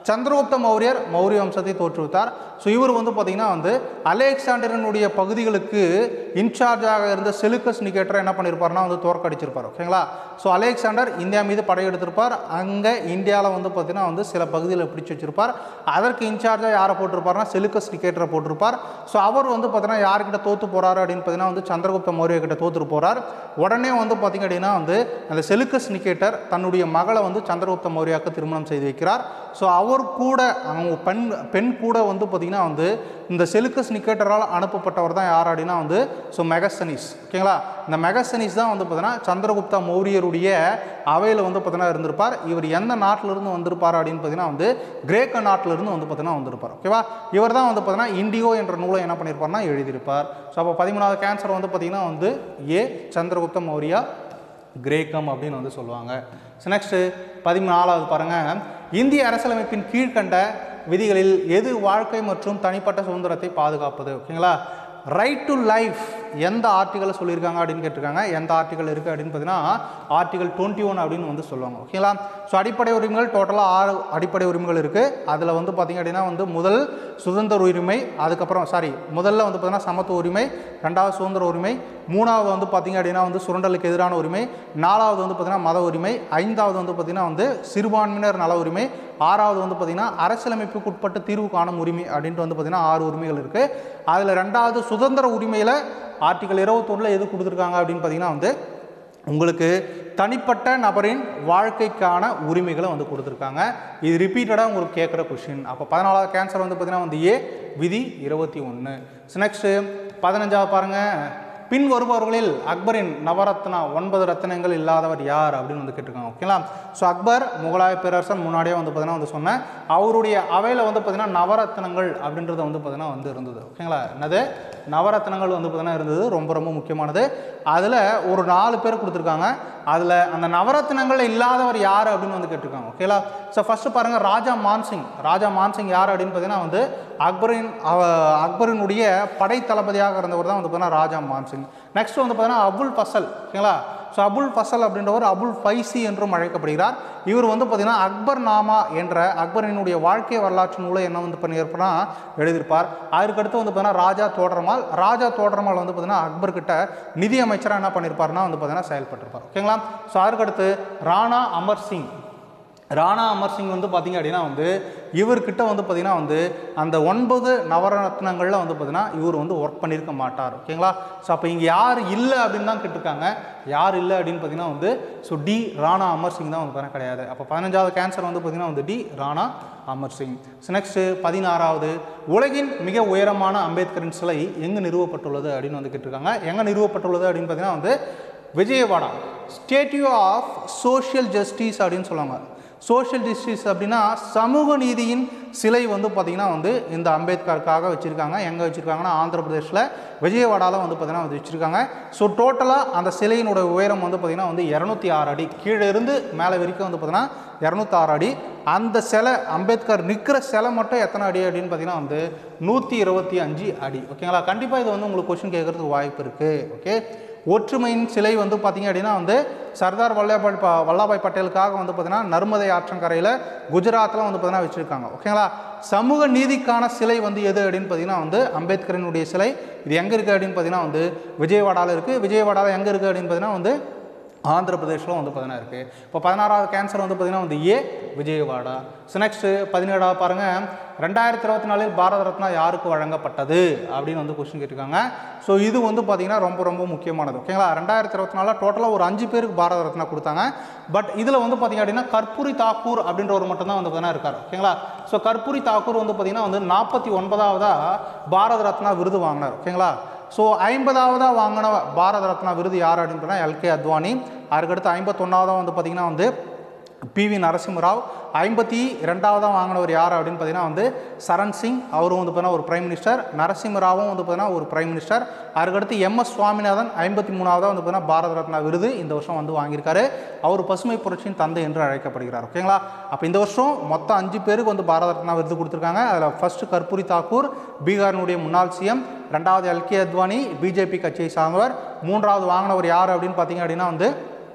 சந்திரகுப்த மௌரியர் மௌரிய வம்சத்தை தோற்றுவித்தார் ஸோ இவர் வந்து பார்த்திங்கன்னா வந்து அலெக்சாண்டரனுடைய பகுதிகளுக்கு இன்சார்ஜாக இருந்த செலுக்கஸ் நிகேட்டரை என்ன பண்ணியிருப்பார்னா வந்து தோற்கடிச்சிருப்பார் ஓகேங்களா ஸோ அலெக்சாண்டர் இந்தியா மீது படையெடுத்திருப்பார் அங்கே இந்தியாவில் வந்து பார்த்திங்கன்னா வந்து சில பகுதியில் பிடிச்சி வச்சிருப்பார் அதற்கு இன்சார்ஜாக யாரை போட்டிருப்பார்னா செலுக்கஸ் நிகேட்டரை போட்டிருப்பார் ஸோ அவர் வந்து பார்த்தீங்கன்னா யார்கிட்ட தோற்று போகிறாரு அப்படின்னு பார்த்தீங்கன்னா வந்து சந்திரகுப்த மௌரிய கிட்ட தோற்றுட்டு போகிறார் உடனே வந்து பார்த்திங்க அப்படின்னா வந்து அந்த செலுக்கஸ் நிகேட்டர் தன்னுடைய மகளை வந்து சந்திரகுப்த மௌரியாவுக்கு திருமணம் செய்து வைக்கிறார் ஸோ அவர் கூட அவங்க பெண் பெண் கூட வந்து பார்த்திங்கன்னா வந்து இந்த செலுக்கஸ் நிக்கேட்டரால் அனுப்பப்பட்டவர் தான் யார் அப்படின்னா வந்து ஸோ மெகசனிஸ் ஓகேங்களா இந்த மெகசனிஸ் தான் வந்து பார்த்தீங்கன்னா சந்திரகுப்தா மௌரியருடைய அவையில் வந்து பார்த்தீங்கன்னா இருந்திருப்பார் இவர் எந்த நாட்டிலிருந்து வந்திருப்பார் அப்படின்னு பார்த்தீங்கன்னா வந்து கிரேக்க நாட்டிலிருந்து வந்து பார்த்தீங்கன்னா வந்திருப்பார் ஓகேவா இவர் தான் வந்து பார்த்தீங்கன்னா இண்டிகோ என்ற நூலை என்ன பண்ணியிருப்பார்னா எழுதியிருப்பார் ஸோ அப்போ பதிமூணாவது கேன்சர் வந்து பார்த்தீங்கன்னா வந்து ஏ சந்திரகுப்த மௌரியா கிரேக்கம் அப்படின்னு வந்து சொல்லுவாங்க ஸோ நெக்ஸ்ட்டு பதினாலாவது பாருங்கள் இந்திய அரசியலமைப்பின் கீழ்கண்ட விதிகளில் எது வாழ்க்கை மற்றும் தனிப்பட்ட சுதந்திரத்தை பாதுகாப்பது ஓகேங்களா ரைட் டு லைஃப் எந்த ஆர்டிகளை சொல்லியிருக்காங்க அப்படின்னு கேட்டிருக்காங்க எந்த ஆர்டிகல் இருக்குது அப்படின்னு பார்த்தீங்கன்னா ஆர்டிகல் டுவெண்ட்டி ஒன் அப்படின்னு வந்து சொல்லுவாங்க ஓகேங்களா ஸோ அடிப்படை உரிமைகள் டோட்டலாக ஆறு அடிப்படை உரிமைகள் இருக்குது அதில் வந்து பார்த்திங்க அப்படின்னா வந்து முதல் சுதந்திர உரிமை அதுக்கப்புறம் சாரி முதல்ல வந்து பார்த்திங்கன்னா சமத்துவ உரிமை ரெண்டாவது சுதந்திர உரிமை மூணாவது வந்து பார்த்திங்க அப்படின்னா வந்து சுரண்டலுக்கு எதிரான உரிமை நாலாவது வந்து பார்த்திங்கன்னா மத உரிமை ஐந்தாவது வந்து பார்த்திங்கன்னா வந்து சிறுபான்மையினர் நல உரிமை ஆறாவது வந்து பார்த்திங்கன்னா அரசியலமைப்புக்கு உட்பட்டு தீர்வு காணும் உரிமை அப்படின்ட்டு வந்து பார்த்திங்கன்னா ஆறு உரிமைகள் இருக்குது அதில் ரெண்டாவது சுதந்திர உரிமையில் ஆர்டிகல் இருபத்தொன்னில் எது கொடுத்துருக்காங்க அப்படின்னு பார்த்திங்கன்னா வந்து உங்களுக்கு தனிப்பட்ட நபரின் வாழ்க்கைக்கான உரிமைகளை வந்து கொடுத்துருக்காங்க இது ரிப்பீட்டடாக உங்களுக்கு கேட்குற கொஷின் அப்போ பதினாலாவது கேன்சர் வந்து பார்த்திங்கன்னா வந்து ஏ விதி இருபத்தி ஒன்று நெக்ஸ்ட்டு பதினஞ்சாவது பாருங்கள் பின் வருபவர்களில் அக்பரின் நவரத்னா ஒன்பது ரத்தினங்கள் இல்லாதவர் யார் அப்படின்னு வந்து கேட்டிருக்காங்க ஓகேங்களா ஸோ அக்பர் முகலாய பேரரசர் முன்னாடியே வந்து பார்த்தீங்கன்னா வந்து சொன்னேன் அவருடைய அவையில் வந்து பார்த்தீங்கன்னா நவரத்னங்கள் அப்படின்றது வந்து பார்த்தீங்கன்னா வந்து இருந்தது ஓகேங்களா என்னது நவரத்னங்கள் வந்து பார்த்தீங்கன்னா இருந்தது ரொம்ப ரொம்ப முக்கியமானது அதில் ஒரு நாலு பேர் கொடுத்துருக்காங்க அதில் அந்த நவரத்னங்கள் இல்லாதவர் யார் அப்படின்னு வந்து கேட்டிருக்காங்க ஓகேங்களா ஸோ ஃபஸ்ட்டு பாருங்கள் ராஜா மான்சிங் ராஜா மான்சிங் யார் அப்படின்னு பார்த்தீங்கன்னா வந்து அக்பரின் அவ- அக்பரினுடைய படை தளபதியாக இருந்தவர் தான் வந்து பார்த்தீங்கன்னா ராஜா மான்சிங் நெக்ஸ்ட் வந்து பார்த்தீங்கன்னா அபுல் ஃபசல் ஓகேங்களா ஸோ அபுல் ஃபசல் அப்படின்றவர் அபுல் ஃபைசி என்றும் அழைக்கப்படுகிறார் இவர் வந்து பார்த்தீங்கன்னா அக்பர் நாமா என்ற அக்பரினுடைய வாழ்க்கை வரலாற்று நூலை என்ன வந்து பண்ணியிருப்பார்னா எழுதியிருப்பார் அதுக்கடுத்து வந்து பார்த்தீங்கன்னா ராஜா தோடரமால் ராஜா தோடரமால் வந்து பார்த்தீங்கன்னா அக்பர் கிட்ட நிதி அமைச்சராக என்ன பண்ணியிருப்பார்னா வந்து பார்த்தீங்கன்னா செயல்பட்டிருப்பார் ஓகேங்களா ஸோ அதுக்கடுத்து ராணா அமர் சிங் ராணா அமர் சிங் வந்து பார்த்தீங்க அப்படின்னா வந்து இவர்கிட்ட வந்து பார்த்தீங்கன்னா வந்து அந்த ஒன்பது நவரத்னங்களில் வந்து பார்த்தீங்கன்னா இவர் வந்து ஒர்க் பண்ணியிருக்க மாட்டார் ஓகேங்களா ஸோ அப்போ இங்கே யார் இல்லை அப்படின்னு தான் கேட்டிருக்காங்க யார் இல்லை அப்படின்னு பார்த்தீங்கன்னா வந்து ஸோ டி ராணா அமர் சிங் தான் வந்து பார்த்தீங்கன்னா கிடையாது அப்போ பதினஞ்சாவது கேன்சர் வந்து பார்த்தீங்கன்னா வந்து D Rana Amar Singh so next பதினாறாவது உலகின் மிக உயரமான அம்பேத்கரின் சிலை எங்கு நிறுவப்பட்டுள்ளது அப்படின்னு வந்து கேட்டிருக்காங்க எங்கே நிறுவப்பட்டுள்ளது அப்படின்னு பார்த்தீங்கன்னா வந்து Vijayawada statue of social justice அப்படின்னு சொல்லுவாங்க சோஷியல் ஜஸ்டிஸ் அப்படின்னா சமூக நீதியின் சிலை வந்து பார்த்திங்கன்னா வந்து இந்த அம்பேத்கருக்காக வச்சுருக்காங்க எங்கே வச்சுருக்காங்கன்னா ஆந்திர பிரதேஷில் விஜயவாடாவில் வந்து பார்த்திங்கன்னா வந்து வச்சுருக்காங்க ஸோ டோட்டலாக அந்த சிலையினோட உயரம் வந்து பார்த்திங்கன்னா வந்து இரநூத்தி ஆறு அடி கீழே இருந்து மேலே வரைக்கும் வந்து பார்த்திங்கன்னா இரநூத்தாறு அடி அந்த சிலை அம்பேத்கர் நிற்கிற சிலை மட்டும் எத்தனை அடி அப்படின்னு பார்த்தீங்கன்னா வந்து நூற்றி இருபத்தி அஞ்சு அடி ஓகேங்களா கண்டிப்பாக இது வந்து உங்களுக்கு கொஷின் கேட்குறதுக்கு வாய்ப்பு இருக்குது ஓகே ஒற்றுமையின் சிலை வந்து பார்த்தீங்க அப்படின்னா வந்து சர்தார் வல்லபாய் ப வல்லபாய் பட்டேலுக்காக வந்து பார்த்தீங்கன்னா நர்மதை ஆற்றங்கரையில் குஜராத்தில் வந்து பார்த்தீங்கன்னா வச்சுருக்காங்க ஓகேங்களா சமூக நீதிக்கான சிலை வந்து எது அப்படின்னு பார்த்தீங்கன்னா வந்து அம்பேத்கரினுடைய சிலை இது எங்கே இருக்குது அப்படின்னு பார்த்தீங்கன்னா வந்து விஜயவாடாவில் இருக்குது விஜயவாடாவில் எங்கே இருக்குது அப்படின்னு பார்த்தீங்கன்னா வந்து ஆந்திர பிரதேஷில் வந்து பார்த்தீங்கன்னா இருக்குது இப்போ பதினாறாவது கேன்சர் வந்து பார்த்தீங்கன்னா வந்து ஏ விஜயவாடா ஸோ நெக்ஸ்ட்டு பதினேழாவது பாருங்கள் ரெண்டாயிரத்தி இருபத்தி நாலில் பாரத ரத்னா யாருக்கு வழங்கப்பட்டது அப்படின்னு வந்து கொஸ்டின் கேட்டிருக்காங்க ஸோ இது வந்து பார்த்தீங்கன்னா ரொம்ப ரொம்ப முக்கியமானது ஓகேங்களா ரெண்டாயிரத்தி இருபத்தி நாலில் டோட்டலாக ஒரு அஞ்சு பேருக்கு பாரத ரத்னா கொடுத்தாங்க பட் இதில் வந்து பார்த்தீங்க அப்படின்னா கற்பூரி தாக்கூர் அப்படின்றவர் மட்டும்தான் வந்து பார்த்தீங்கன்னா இருக்கார் ஓகேங்களா ஸோ கற்பூரி தாக்கூர் வந்து பார்த்தீங்கன்னா வந்து நாற்பத்தி ஒன்பதாவதாக பாரத ரத்னா விருது வாங்கினார் ஓகேங்களா ஸோ ஐம்பதாவதாக வாங்கின பாரத ரத்னா விருது யார் அப்படின்னு பார்த்தா எல்கே அத்வானி அதுக்கடுத்து ஐம்பத்தொன்னாவதாக வந்து பார்த்திங்கன்னா வந்து பிவி நரசிம்மராவ் ஐம்பத்தி ரெண்டாவதாக வாங்கினவர் யார் அப்படின்னு பார்த்தீங்கன்னா வந்து சரண் சிங் அவரும் வந்து பார்த்தீங்கன்னா ஒரு பிரைம் மினிஸ்டர் நரசிம்மராவும் வந்து பார்த்தீங்கன்னா ஒரு பிரைம் மினிஸ்டர் அதுக்கடுத்து எம்எஸ் சுவாமிநாதன் ஐம்பத்தி மூணாவதாக வந்து பார்த்தீங்கன்னா பாரத ரத்னா விருது இந்த வருஷம் வந்து வாங்கியிருக்காரு அவர் பசுமை புரட்சியின் தந்தை என்று அழைக்கப்படுகிறார் ஓகேங்களா அப்போ இந்த வருஷம் மொத்தம் அஞ்சு பேருக்கு வந்து பாரத ரத்னா விருது கொடுத்துருக்காங்க அதில் ஃபர்ஸ்ட் கற்பூரி தாக்கூர் பீகாரினுடைய முன்னாள் சிஎம் ரெண்டாவது எல்கே அத்வானி பிஜேபி கட்சியை சார்ந்தவர் மூன்றாவது வாங்கினவர் யார் அப்படின்னு பார்த்தீங்க அப்படின்னா வந்து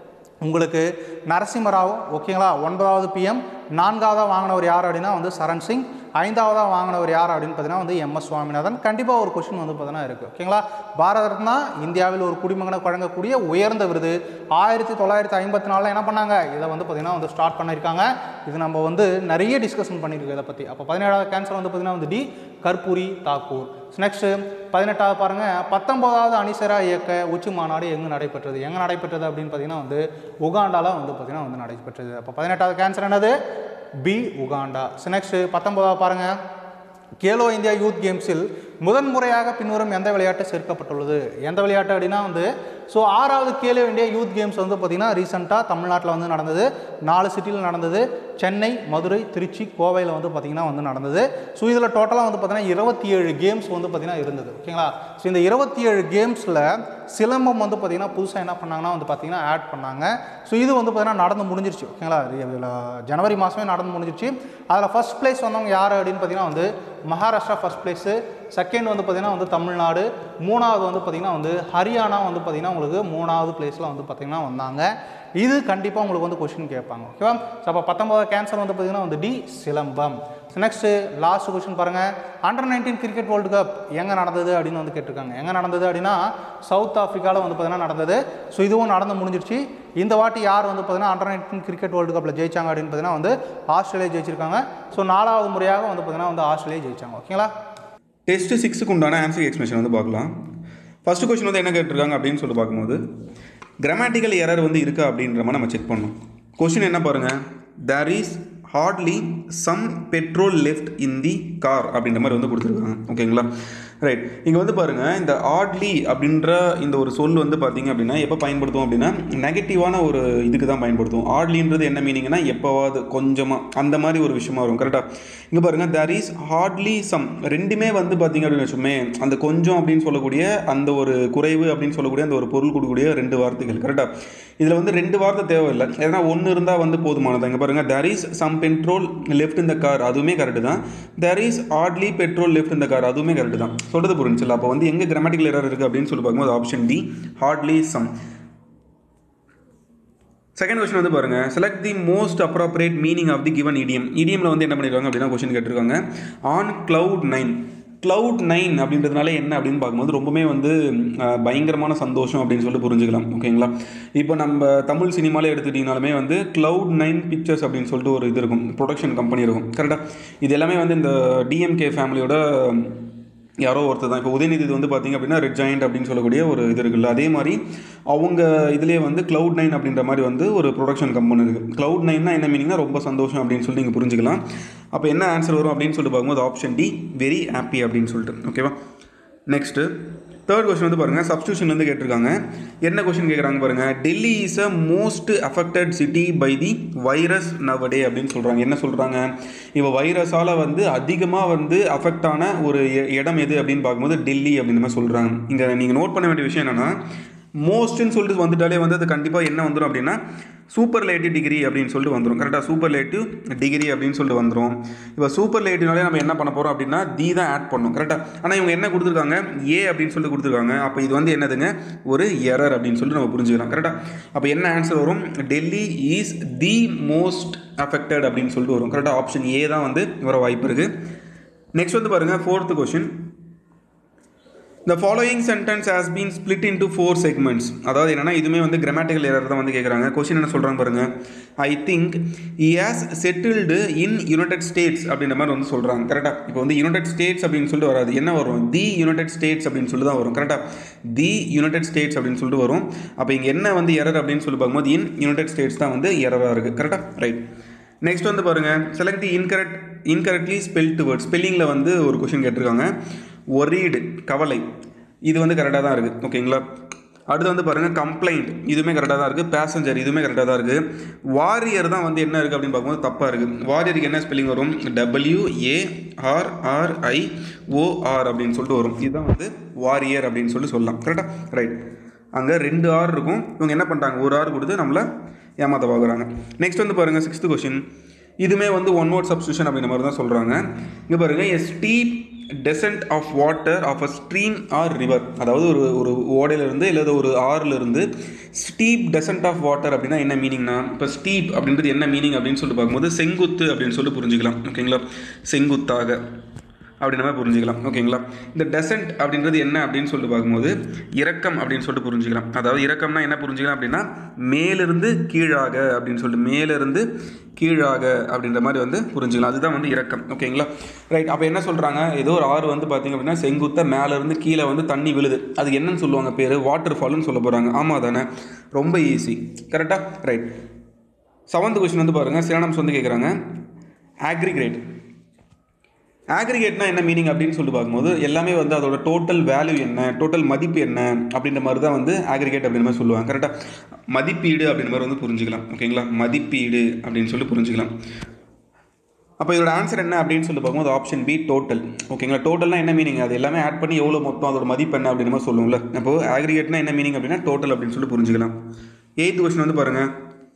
உங்களுக்கு நரசிம்மராவ் ஓகேங்களா ஒன்பதாவது பிஎம் நான்காவதாக வாங்கினவர் யார் அப்படின்னா வந்து சரண் சிங் ஐந்தாவதாக வாங்கினவர் யார் அப்படின்னு பார்த்தீங்கன்னா வந்து எம்எஸ் சுவாமிநாதன் கண்டிப்பாக ஒரு கொஷின் வந்து பார்த்தீங்கன்னா இருக்குது ஓகேங்களா பாரத ரத்னா இந்தியாவில் ஒரு குடிமகனுக்கு வழங்கக்கூடிய உயர்ந்த விருது ஆயிரத்தி தொள்ளாயிரத்தி ஐம்பத்தி நாலில் என்ன பண்ணாங்க இதை வந்து பார்த்தீங்கன்னா வந்து ஸ்டார்ட் பண்ணியிருக்காங்க இது நம்ம வந்து நிறைய டிஸ்கஷன் பண்ணியிருக்கோம் இதை பற்றி அப்போ பதினேழாவது கேன்சர் வந்து பார்த்தீங்கன்னா வந்து டி கற்பூரி தாக்கூர் நெக்ஸ்ட்டு பதினெட்டாவது பாருங்கள் பத்தொம்போதாவது அணிசரா இயக்க உச்சி மாநாடு எங்கே நடைபெற்றது எங்கே நடைபெற்றது அப்படின்னு பார்த்தீங்கன்னா வந்து உகாண்டாவில் வந்து பார்த்தீங்கன்னா வந்து நடைபெற்றது அப்போ பதினெட்டாவது கேன்சர் என்னது பி உகாண்டா நெக்ஸ்ட்டு பத்தொம்போதாவது பாருங்கள் கேலோ இந்தியா யூத் கேம்ஸில் முதன்முறையாக பின்வரும் எந்த விளையாட்டு சேர்க்கப்பட்டுள்ளது எந்த விளையாட்டு அப்படின்னா வந்து ஸோ ஆறாவது கேலோ இந்தியா யூத் கேம்ஸ் வந்து பார்த்திங்கன்னா ரீசெண்டாக தமிழ்நாட்டில் வந்து நடந்தது நாலு சிட்டியில் நடந்தது சென்னை மதுரை திருச்சி கோவையில் வந்து பார்த்திங்கன்னா வந்து நடந்தது ஸோ இதில் டோட்டலாக வந்து பார்த்திங்கன்னா இருபத்தி ஏழு கேம்ஸ் வந்து பார்த்திங்கன்னா இருந்தது ஓகேங்களா ஸோ இந்த இருபத்தி ஏழு கேம்ஸில் சிலம்பம் வந்து பார்த்திங்கன்னா புதுசாக என்ன பண்ணாங்கன்னா வந்து பார்த்திங்கன்னா ஆட் பண்ணாங்க ஸோ இது வந்து பார்த்திங்கன்னா நடந்து முடிஞ்சிருச்சு ஓகேங்களா இதுல ஜனவரி மாதமே நடந்து முடிஞ்சிருச்சு அதில் ஃபஸ்ட் பிளேஸ் வந்தவங்க யார் அப்படின்னு பார்த்தீங்கன்னா வந்து மகாராஷ்டிரா ஃபஸ்ட் பிளேஸு செகண்ட் வந்து பார்த்திங்கன்னா வந்து தமிழ்நாடு மூணாவது வந்து பார்த்திங்கன்னா வந்து ஹரியானா வந்து பார்த்திங்கன்னா உங்களுக்கு மூணாவது பிளேஸில் வந்து பார்த்திங்கன்னா வந்தாங்க இது கண்டிப்பாக உங்களுக்கு வந்து கொஷின் கேட்பாங்க ஓகேவா ஸோ அப்போ பத்தொம்பது கேன்சர் வந்து பார்த்திங்கன்னா வந்து D Silambam next last question பாருங்கள் under nineteen cricket world cup எங்கே நடந்தது அப்படின்னு வந்து கேட்டிருக்காங்க எங்கே நடந்தது அப்படின்னா சவுத் ஆஃப்ரிக்காவில் வந்து பார்த்திங்கன்னா நடந்தது ஸோ இதுவும் நடந்து முடிஞ்சிருச்சு இந்த வாட்டி யார் வந்து பார்த்திங்கன்னா அண்டர் நைன்டீன் கிரிக்கெட் வேர்ல்டு கப்பில் ஜெயிச்சாங்க அப்படின்னு பார்த்தீங்கன்னா வந்து ஆஸ்திரேலியா ஜெயிச்சிருக்காங்க ஸோ நாலாவது முறையாக வந்து பார்த்திங்கன்னா வந்து ஆஸ்திரேலியா ஜெயிச்சாங்க ஓகேங்களா டெஸ்ட் சிக்ஸுக்கு உண்டான ஆன்சர் எக்ஸ்பிளேஷன் வந்து பார்க்கலாம் ஃபஸ்ட்டு கொஸ்டின் வந்து என்ன கேட்டிருக்காங்க அப்படின்னு சொல்லி பார்க்கும்போது கிராமட்டிக்கல் எரர் வந்து இருக்கா அப்படின்ற மாதிரி நம்ம செக் பண்ணோம் கொஷின் என்ன பாருங்கள் there is hardly some petrol left in the car அப்படின்ற மாதிரி வந்து கொடுத்துருக்காங்க ஓகேங்களா ரைட் இங்கே வந்து பாருங்கள் இந்த ஆட்லி அப்படின்ற இந்த ஒரு சொல் வந்து பார்த்தீங்க அப்படின்னா எப்போ பயன்படுத்துவோம் அப்படின்னா நெகட்டிவான ஒரு இதுக்கு தான் பயன்படுத்துவோம் ஆட்லின்றது என்ன மீனிங்னா எப்போவாது கொஞ்சமாக அந்த மாதிரி ஒரு விஷயமா வரும் கரெக்டாக இங்கே பாருங்கள் தேர் இஸ் ஹார்ட்லி சம் ரெண்டுமே வந்து பார்த்தீங்க அப்படின்னு வச்சுமே அந்த கொஞ்சம் அப்படின்னு சொல்லக்கூடிய அந்த ஒரு குறைவு அப்படின்னு சொல்லக்கூடிய அந்த ஒரு பொருள் கொடுக்கக்கூடிய ரெண்டு வார்த்தைகள் கரெக்டாக இதில் வந்து ரெண்டு வார்த்தை தேவையில்லை ஏன்னா ஒன்று இருந்தால் வந்து போதுமானது இங்கே பாருங்கள் there is some petrol left இந்த கார் அதுவுமே கரெக்டு தான் there is hardly petrol left இந்த கார் அதுவுமே கரெக்டு தான் சொல்கிறது புரிஞ்சுல அப்போ வந்து எங்கே கிராமட்டிக்கல் எரர் இருக்குது அப்படின்னு சொல்லி பார்க்கும்போது option D hardly some second question வந்து பாருங்க select the most appropriate meaning of the given idiom இடியமில் வந்து என்ன பண்ணிருக்காங்க அப்படின்னா கொஸ்டின் கேட்டிருக்காங்க on cloud nine cloud nine அப்படின்றதுனால என்ன அப்படின்னு பார்க்கும்போது ரொம்பவே வந்து அஹ், பயங்கரமான சந்தோஷம் அப்படின்னு சொல்லிட்டு புரிஞ்சுக்கலாம் ஓகேங்களா இப்போ நம்ம தமிழ் சினிமாலே எடுத்துக்கிட்டிங்கனாலுமே வந்து கிளவுட் நைன் பிக்சர்ஸ் அப்படின்னு சொல்லிட்டு ஒரு இது இருக்கும் ப்ரொடக்ஷன் கம்பெனி இருக்கும் கரெக்டாக இது எல்லாமே வந்து இந்த டிஎம்கே ஃபேமிலியோட யாரோ ஒருத்தர் தான் இப்போ உதயநிதி இது வந்து பார்த்தீங்க அப்படின்னா ரெட் ஜாயிண்ட் அப்படின்னு சொல்லக்கூடிய ஒரு இது இருக்குல்ல அதே மாதிரி அவங்க இதுலேயே வந்து க்ளவுட் நைன் அப்படின்ற மாதிரி வந்து ஒரு ப்ரொடக்ஷன் கம்பெனி இருக்குது க்ளவுட் நைன்னா என்ன மீனிங்னா ரொம்ப சந்தோஷம் அப்படின்னு சொல்லி நீங்கள் புரிஞ்சுக்கலாம் அப்போ என்ன ஆன்சர் வரும் அப்படின்னு சொல்லிட்டு பார்க்கும்போது ஆப்ஷன் டி வெரி ஹாப்பி அப்படின்னு சொல்லிட்டு ஓகேவா நெக்ஸ்ட்டு தேர்ட் கொஸ்டின் வந்து பாருங்கள் சப்ஸ்டியூஷன் வந்து கேட்டிருக்காங்க என்ன கொஸ்டின் கேட்குறாங்க பாருங்கள் Delhi is a most affected city by the virus nowadays அப்படின்னு சொல்கிறாங்க என்ன சொல்கிறாங்க இப்போ வைரஸால் வந்து அதிகமாக வந்து அஃபெக்ட் ஆன ஒரு இ- இடம் எது அப்படின்னு பார்க்கும்போது டெல்லி அப்படின்னு மாதிரி சொல்கிறாங்க இங்கே நீங்கள் நோட் பண்ண வேண்டிய விஷயம் என்னென்னா மோஸ்ட்னு சொல்லிட்டு வந்துட்டாலே வந்து அது கண்டிப்பாக என்ன வந்துடும் அப்படின்னா சூப்பர் லேட்டிவ் டிகிரி அப்படின்னு சொல்லிட்டு வந்துடும் கரெக்டாக சூப்பர் லேட்டிவ் டிகிரி அப்படின்னு சொல்லிட்டு வந்துடும் இப்போ சூப்பர் லேட்டிவ்னாலே நம்ம என்ன பண்ண போகிறோம் அப்படின்னா தி தான் ஆட் பண்ணணும் கரெக்டாக ஆனால் இவங்க என்ன கொடுத்துருக்காங்க ஏ அப்படின்னு சொல்லிட்டு கொடுத்துருக்காங்க அப்போ இது வந்து என்னதுங்க ஒரு எரர் அப்படின்னு சொல்லிட்டு நம்ம புரிஞ்சுக்கலாம் கரெக்டாக அப்போ என்ன ஆன்சர் வரும் Delhi is the most affected அப்படின்னு சொல்லிட்டு வரும் கரெக்டாக ஆப்ஷன் ஏ தான் வந்து வர வாய்ப்பு இருக்குது நெக்ஸ்ட் வந்து பாருங்கள் fourth question The following sentence has been split into four segments அதாவது என்னன்னா இதுவுமே வந்து கிராமட்டிக்கல் எரர் தான் வந்து கேட்குறாங்க கொஸ்டின் என்ன சொல்கிறாங்க பாருங்க I think he has settled in United States அப்படின்ற மாதிரி வந்து சொல்கிறாங்க கரெக்டாக இப்போ வந்து யுனைடெட் ஸ்டேட்ஸ் அப்படின்னு சொல்லிட்டு வராது என்ன வரும் தி யுனைடெட் ஸ்டேட்ஸ் அப்படின்னு சொல்லி தான் வரும் கரெக்டாக தி யுனைடெட் ஸ்டேட்ஸ் அப்படின்னு சொல்லிட்டு வரும் அப்போ இங்கே என்ன வந்து எரர் அப்படின்னு சொல்லி பார்க்கும்போது இன் யுனைடெட் ஸ்டேட்ஸ் தான் வந்து எரராக இருக்குது கரெக்டாக ரைட் நெக்ஸ்ட் வந்து பாருங்கள் select the incorrect incorrectly spelt word ஸ்பெல்லிங்கில் வந்து ஒரு கொஷின் கேட்டிருக்காங்க ஒரீடு கவலை இது வந்து கரெக்டாக தான் இருக்குது ஓகேங்களா அடுத்து வந்து பாருங்கள் கம்ப்ளைண்ட் இதுவுமே கரெக்டாக தான் இருக்குது பேசஞ்சர் இதுவுமே கரெக்டாக தான் இருக்குது வாரியர் தான் வந்து என்ன இருக்குது அப்படின்னு பார்க்கும்போது தப்பாக இருக்குது வாரியருக்கு என்ன ஸ்பெல்லிங் வரும் W A R R I O R அப்படின்னு சொல்லிட்டு வரும் இதுதான் வந்து வாரியர் அப்படின்னு சொல்லிட்டு சொல்லலாம் கரெக்டாக ரைட் அங்கே ரெண்டு ஆர் இருக்கும் இவங்க என்ன பண்ணிட்டாங்க ஒரு ஆர் கொடுத்து நம்மளை ஏமாத்த பார்க்குறாங்க நெக்ஸ்ட் வந்து பாருங்கள் சிக்ஸ்த்து கொஷின் இதுவுமே வந்து ஒன் வேர்ட் சப்ஸ்டியூஷன் அப்படின்ற மாதிரி தான் சொல்கிறாங்க இங்கே பாருங்கள் a steep descent of water of a stream or river அதாவது ஒரு ஒரு ஓடையிலிருந்து இல்லை ஒரு ஆறுலேருந்து ஸ்டீப் டெசன்ட் ஆஃப் வாட்டர் அப்படின்னா என்ன மீனிங்னா இப்போ ஸ்டீப் அப்படின்றது என்ன மீனிங் அப்படின்னு சொல்லிட்டு பார்க்கும்போது செங்குத்து அப்படின்னு சொல்லி புரிஞ்சுக்கலாம் ஓகேங்களா செங்குத்தாக அப்படின்ற மாதிரி புரிஞ்சுக்கலாம் ஓகேங்களா இந்த டெசன்ட் அப்படின்றது என்ன அப்படின்னு சொல்லிட்டு பார்க்கும்போது இறக்கம் அப்படின்னு சொல்லிட்டு புரிஞ்சுக்கலாம் அதாவது இறக்கம்னா என்ன புரிஞ்சுக்கலாம் அப்படின்னா மேலிருந்து கீழாக அப்படின்னு சொல்லிட்டு மேலிருந்து கீழாக அப்படின்ற மாதிரி வந்து புரிஞ்சுக்கலாம் அதுதான் வந்து இறக்கம் ஓகேங்களா ரைட் அப்போ என்ன சொல்கிறாங்க ஏதோ ஒரு ஆறு வந்து பார்த்திங்க அப்படின்னா செங்குத்த மேலேருந்து கீழே வந்து தண்ணி விழுது அது என்னன்னு சொல்லுவாங்க பேர் வாட்டர் ஃபால்னு சொல்ல போகிறாங்க ஆமாம் தானே ரொம்ப ஈஸி கரெக்டாக ரைட் செவன்த் கொஸ்டின் வந்து பாருங்கள் சிரானம்ஸ் வந்து கேட்குறாங்க ஆக்ரிகிரேட் ஆக்ரிகேட்னா என்ன மீனிங் அப்படின்னு சொல்லி பார்க்கும்போது எல்லாமே வந்து அதோட டோட்டல் வேல்யூ என்ன டோட்டல் மதிப்பு என்ன அப்படின்ற மாதிரி தான் வந்து ஆக்ரிகேட் அப்படின்ற மாதிரி சொல்லுவாங்க கரெக்டாக மதிப்பீடு அப்படின்ற மாதிரி வந்து புரிஞ்சுக்கலாம் ஓகேங்களா மதிப்பீடு அப்படின்னு சொல்லி புரிஞ்சுக்கலாம் அப்போ இதோட ஆன்சர் என்ன அப்படின்னு சொல்லி பார்க்கும்போது ஆப்ஷன் பி டோட்டல் ஓகேங்களா டோட்டல்னா என்ன மீனிங் அது எல்லாமே ஆட் பண்ணி எவ்வளோ மொத்தம் அதோட மதிப்பு என்ன அப்படின்ற மாதிரி சொல்லுவோம்ல அப்போ ஆக்ரிகேட்னா என்ன மீனிங் அப்படின்னா டோட்டல் அப்படின்னு சொல்லி புரிஞ்சுக்கலாம் எயித்து கொஸ்டின் வந்து பாருங்கள்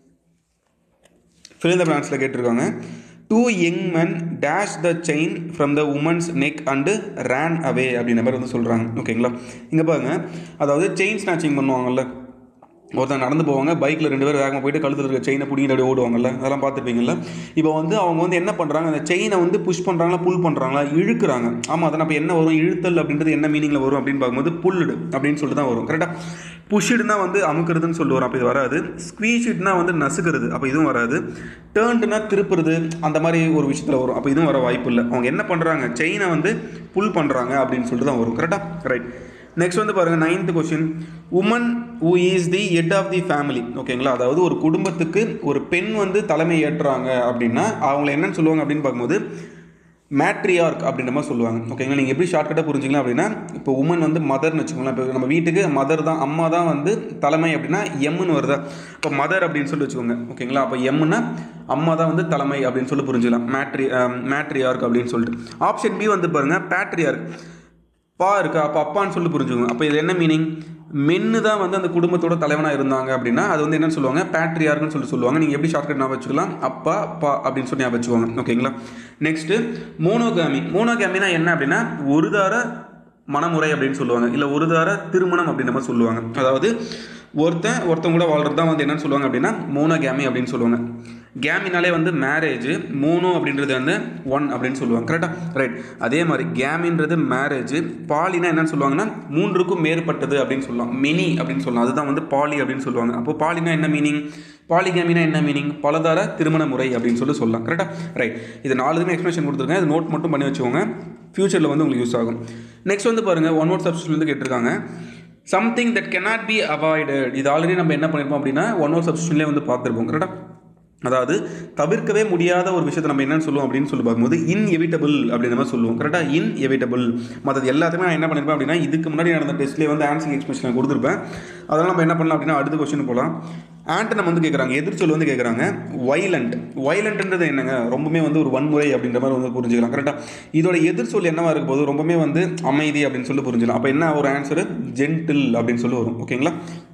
ஃபில் த பிளான்ஸில் கேட்டிருக்காங்க two young men dash the chain from the woman's neck and ran away அப்படின்ற மாதிரி வந்து சொல்கிறாங்க ஓகேங்களா இங்கே பாருங்க அதாவது செயின் ஸ்நாச்சிங் பண்ணுவாங்கல்ல ஒருத்தன் நடந்து போவாங்க பைக்கில் ரெண்டு பேர் வேகமாக போயிட்டு கழுத்தில் இருக்க செயினை பிடிங்கிட்டு அப்படியே ஓடுவாங்கல்ல அதெல்லாம் பார்த்துருப்பீங்கல்ல இப்போ வந்து அவங்க வந்து என்ன பண்ணுறாங்க அந்த செயினை வந்து புஷ் பண்ணுறாங்களா புல் பண்ணுறாங்களா இழுக்கிறாங்க ஆமாம் அதான் அப்போ என்ன வரும் இழுத்தல் அப்படின்றது என்ன மீனிங்கில் வரும் அப்படின்னு பார்க்கும்போது புல்லுடு அப்படின்னு சொல்லிட்டு தான் வரும் கரெக்டாக புஷ்டுனா வந்து அமுக்கிறதுன்னு சொல்லி வரும் அப்போ இது வராது ஸ்குவீஷிட்னா வந்து நசுக்கிறது அப்போ இதுவும் வராது டேர்ன்டுனா திருப்புறது அந்த மாதிரி ஒரு விஷயத்தில் வரும் அப்போ இதுவும் வர வாய்ப்பு இல்லை அவங்க என்ன பண்ணுறாங்க செயினை வந்து புல் பண்ணுறாங்க அப்படின்னு சொல்லிட்டு தான் வரும் கரெக்டாக ரைட் நெக்ஸ்ட் வந்து பாருங்கள் ninth question woman who is the head of the family ஓகேங்களா அதாவது ஒரு குடும்பத்துக்கு ஒரு பெண் வந்து தலைமை ஏற்றுறாங்க அப்படின்னா அவங்கள என்னன்னு சொல்லுவாங்க அப்படின்னு பார்க்கும்போது மேட்ரியார்க் அப்படின்ற மாதிரி சொல்லுவாங்க ஓகேங்களா நீங்கள் எப்படி ஷார்ட்கட்டாக புரிஞ்சுக்கலாம் அப்படின்னா இப்போ உமன் வந்து மதர்னு வச்சுக்கோங்களேன் இப்போ நம்ம வீட்டுக்கு மதர் தான் அம்மா தான் வந்து தலைமை அப்படின்னா எம்முன்னு வருதா இப்போ மதர் அப்படின்னு சொல்லி வச்சுக்கோங்க ஓகேங்களா அப்போ எம்முன்னா அம்மா தான் வந்து தலைமை அப்படின்னு சொல்லி புரிஞ்சுக்கலாம் மேட்ரி மேட்ரியார்க் அப்படின்னு சொல்லிட்டு ஆப்ஷன் பி வந்து பாருங்கள் பேட்ரியார்க் பா இருக்கா அப்போ அப்பான்னு சொல்லி புரிஞ்சுக்கோங்க அப்போ இது என்ன மீனிங் மென்னு தான் வந்து அந்த குடும்பத்தோட தலைவனாக இருந்தாங்க அப்படின்னா அது வந்து என்னன்னு சொல்லுவாங்க பேட்ரியார்னு சொல்லி சொல்லுவாங்க நீங்கள் எப்படி ஷார்ட்கட் ஞாபகம் வச்சுக்கலாம் அப்பா அப்பா அப்படின்னு சொல்லி ஞாபகம் வச்சுக்கோங்க ஓகேங்களா நெக்ஸ்ட்டு மோனோகாமி மோனோகாமினா என்ன அப்படின்னா ஒரு தார மனமுறை அப்படின்னு சொல்லுவாங்க இல்லை ஒரு தார திருமணம் அப்படின்ற மாதிரி சொல்லுவாங்க அதாவது ஒருத்தன் ஒருத்தன் கூட வாழ்றது தான் வந்து என்னன்னு சொல்லுவாங்க அப்படின்னா மோனோகாமி அப்படின்னு சொல்லுவாங்க கேமினாலே வந்து மேரேஜ் மூணு அப்படின்றது வந்து ஒன் அப்படின்னு சொல்லுவாங்க கரெக்டாக ரைட் அதே மாதிரி கேமின்றது மேரேஜ் பாலினா என்னன்னு சொல்லுவாங்கன்னா மூன்றுக்கும் மேற்பட்டது அப்படின்னு சொல்லலாம் மினி அப்படின்னு சொல்லலாம் அதுதான் வந்து பாலி அப்படின்னு சொல்லுவாங்க அப்போ பாலினா என்ன மீனிங் பாலிகேமினா என்ன மீனிங் பலதார திருமண முறை அப்படின்னு சொல்லி சொல்லலாம் கரெக்டாக ரைட் இது நாலுமே எக்ஸ்பிளேஷன் கொடுத்துருக்கேன் இது நோட் மட்டும் பண்ணி வச்சுக்கோங்க ஃப்யூச்சரில் வந்து உங்களுக்கு யூஸ் ஆகும் நெக்ஸ்ட் வந்து பாருங்கள் ஒன் வேர்ட் சப்ஸ்டியூட் வந்து கேட்டிருக்காங்க something that cannot be avoided இது ஆல்ரெடி நம்ம என்ன பண்ணியிருப்போம் அப்படின்னா ஒன் வேர்ட் சப்ஸ்டியூஷன்லேயே வந்து பார்த்துருப்போம் கரெக்டாக அதாவது தவிர்க்கவே முடியாத ஒரு விஷயத்தை நம்ம என்னன்னு சொல்லுவோம் அப்படின்னு சொல்லி பார்க்கும்போது இன்எவிட்டபிள் அப்படின்ற மாதிரி சொல்லுவோம் கரெக்டாக இன்எவிட்டபிள் மற்றது எல்லாத்தையுமே நான் என்ன பண்ணியிருப்பேன் அப்படின்னா இதுக்கு முன்னாடி நடந்த டெஸ்ட்லேயே வந்து ஆன்சரிங் எக்ஸ்பிரஷன் நான் கொடுத்துருப்பேன் அதெல்லாம் நம்ம என்ன பண்ணலாம் அப்படின்னா அடுத்த கொஸ்டின் போகலாம் ஆண்டனம் வந்து கேட்குறாங்க எதிர்ச்சொல் வந்து கேட்குறாங்க வைலண்ட் வைலண்ட்ன்றது என்னங்க ரொம்பவே வந்து ஒரு வன்முறை அப்படின்ற மாதிரி வந்து புரிஞ்சுக்கலாம் கரெக்டாக இதோட எதிர்ச்சொல் என்னவா இருக்க போது ரொம்பவே வந்து அமைதி அப்படின்னு சொல்லி புரிஞ்சுக்கலாம் அப்போ என்ன ஒரு ஆன்சரு ஜென்டில் அப்படின்னு சொல்லி வரும் ஓகேங்களா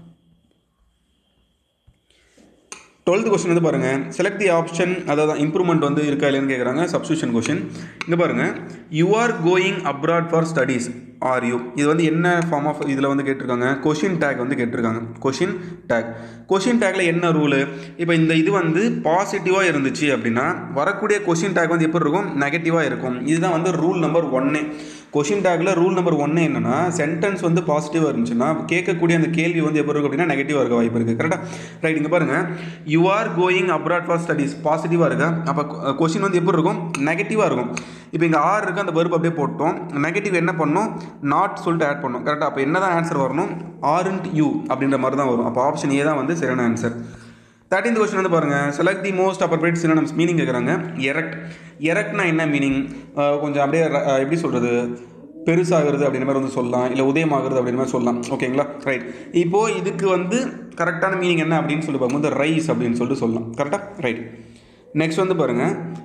டுவெல்த் கொஸ்டின் வந்து பாருங்கள் செலக்ட் தி ஆப்ஷன் அதாவது இம்ப்ரூவ்மெண்ட் வந்து இருக்கா இல்லைன்னு கேட்குறாங்க சப்ஸ்டியூஷன் கொஷின் இங்கே பாருங்கள் you are going abroad for studies are you இது வந்து என்ன ஃபார்ம் ஆஃப் இதில் வந்து கேட்டிருக்காங்க கொஷின் டேக் வந்து கேட்டிருக்காங்க கொஷின் டேக் கொஷின் டேக்கில் என்ன ரூலு இப்போ இந்த இது வந்து பாசிட்டிவாக இருந்துச்சு அப்படின்னா வரக்கூடிய கொஷின் டேக் வந்து எப்படி இருக்கும் நெகட்டிவாக இருக்கும் இதுதான் வந்து ரூல் நம்பர் ஒன்னே கொஷின் டேக்கில் ரூல் நம்பர் ஒன்று என்னன்னா சென்டென்ஸ் வந்து பாசிட்டிவாக இருந்துச்சுன்னா கேட்கக்கூடிய அந்த கேள்வி வந்து எப்படி இருக்கும் அப்படின்னா நெகட்டிவாக இருக்க வாய்ப்பு இருக்குது கரெக்டாக ரைட் இங்கே பாருங்கள் you are going abroad for studies பாசிட்டிவாக இருக்கா அப்போ கொஷின் வந்து எப்படி இருக்கும் நெகட்டிவாக இருக்கும் இப்போ இங்கே ஆர் இருக்குது அந்த வெர்ப் அப்படியே போட்டோம் நெகட்டிவ் என்ன பண்ணோம் நாட் சொல்லிட்டு ஆட் பண்ணோம் கரெக்டாக அப்போ என்ன தான் ஆன்சர் வரணும் ஆர்ன்ட் யூ அப்படின்ற மாதிரி தான் வரும் அப்போ ஆப்ஷன் ஏ தான் வந்து சரியான ஆன்சர் தேர்ட்டீன்த் கொஸ்டின் வந்து பாருங்கள் select the most appropriate synonyms meaning கேட்குறாங்க எரக்ட் எரக்ட்னா என்ன மீனிங் கொஞ்சம் அப்படியே ர- அஹ் எப்படி சொல்கிறது பெருசாகிறது அப்படின்ற மாதிரி வந்து சொல்லலாம் இல்லை உதயமாகிறது அப்படின்ற மாதிரி சொல்லலாம் ஓகேங்களா ரைட் இப்போது இதுக்கு வந்து கரெக்டான மீனிங் என்ன அப்படின்னு சொல்லி பார்க்கும்போது ரைஸ் அப்படின்னு சொல்லிட்டு சொல்லலாம் கரெக்டாக ரைட் நெக்ஸ்ட் வந்து பாருங்கள்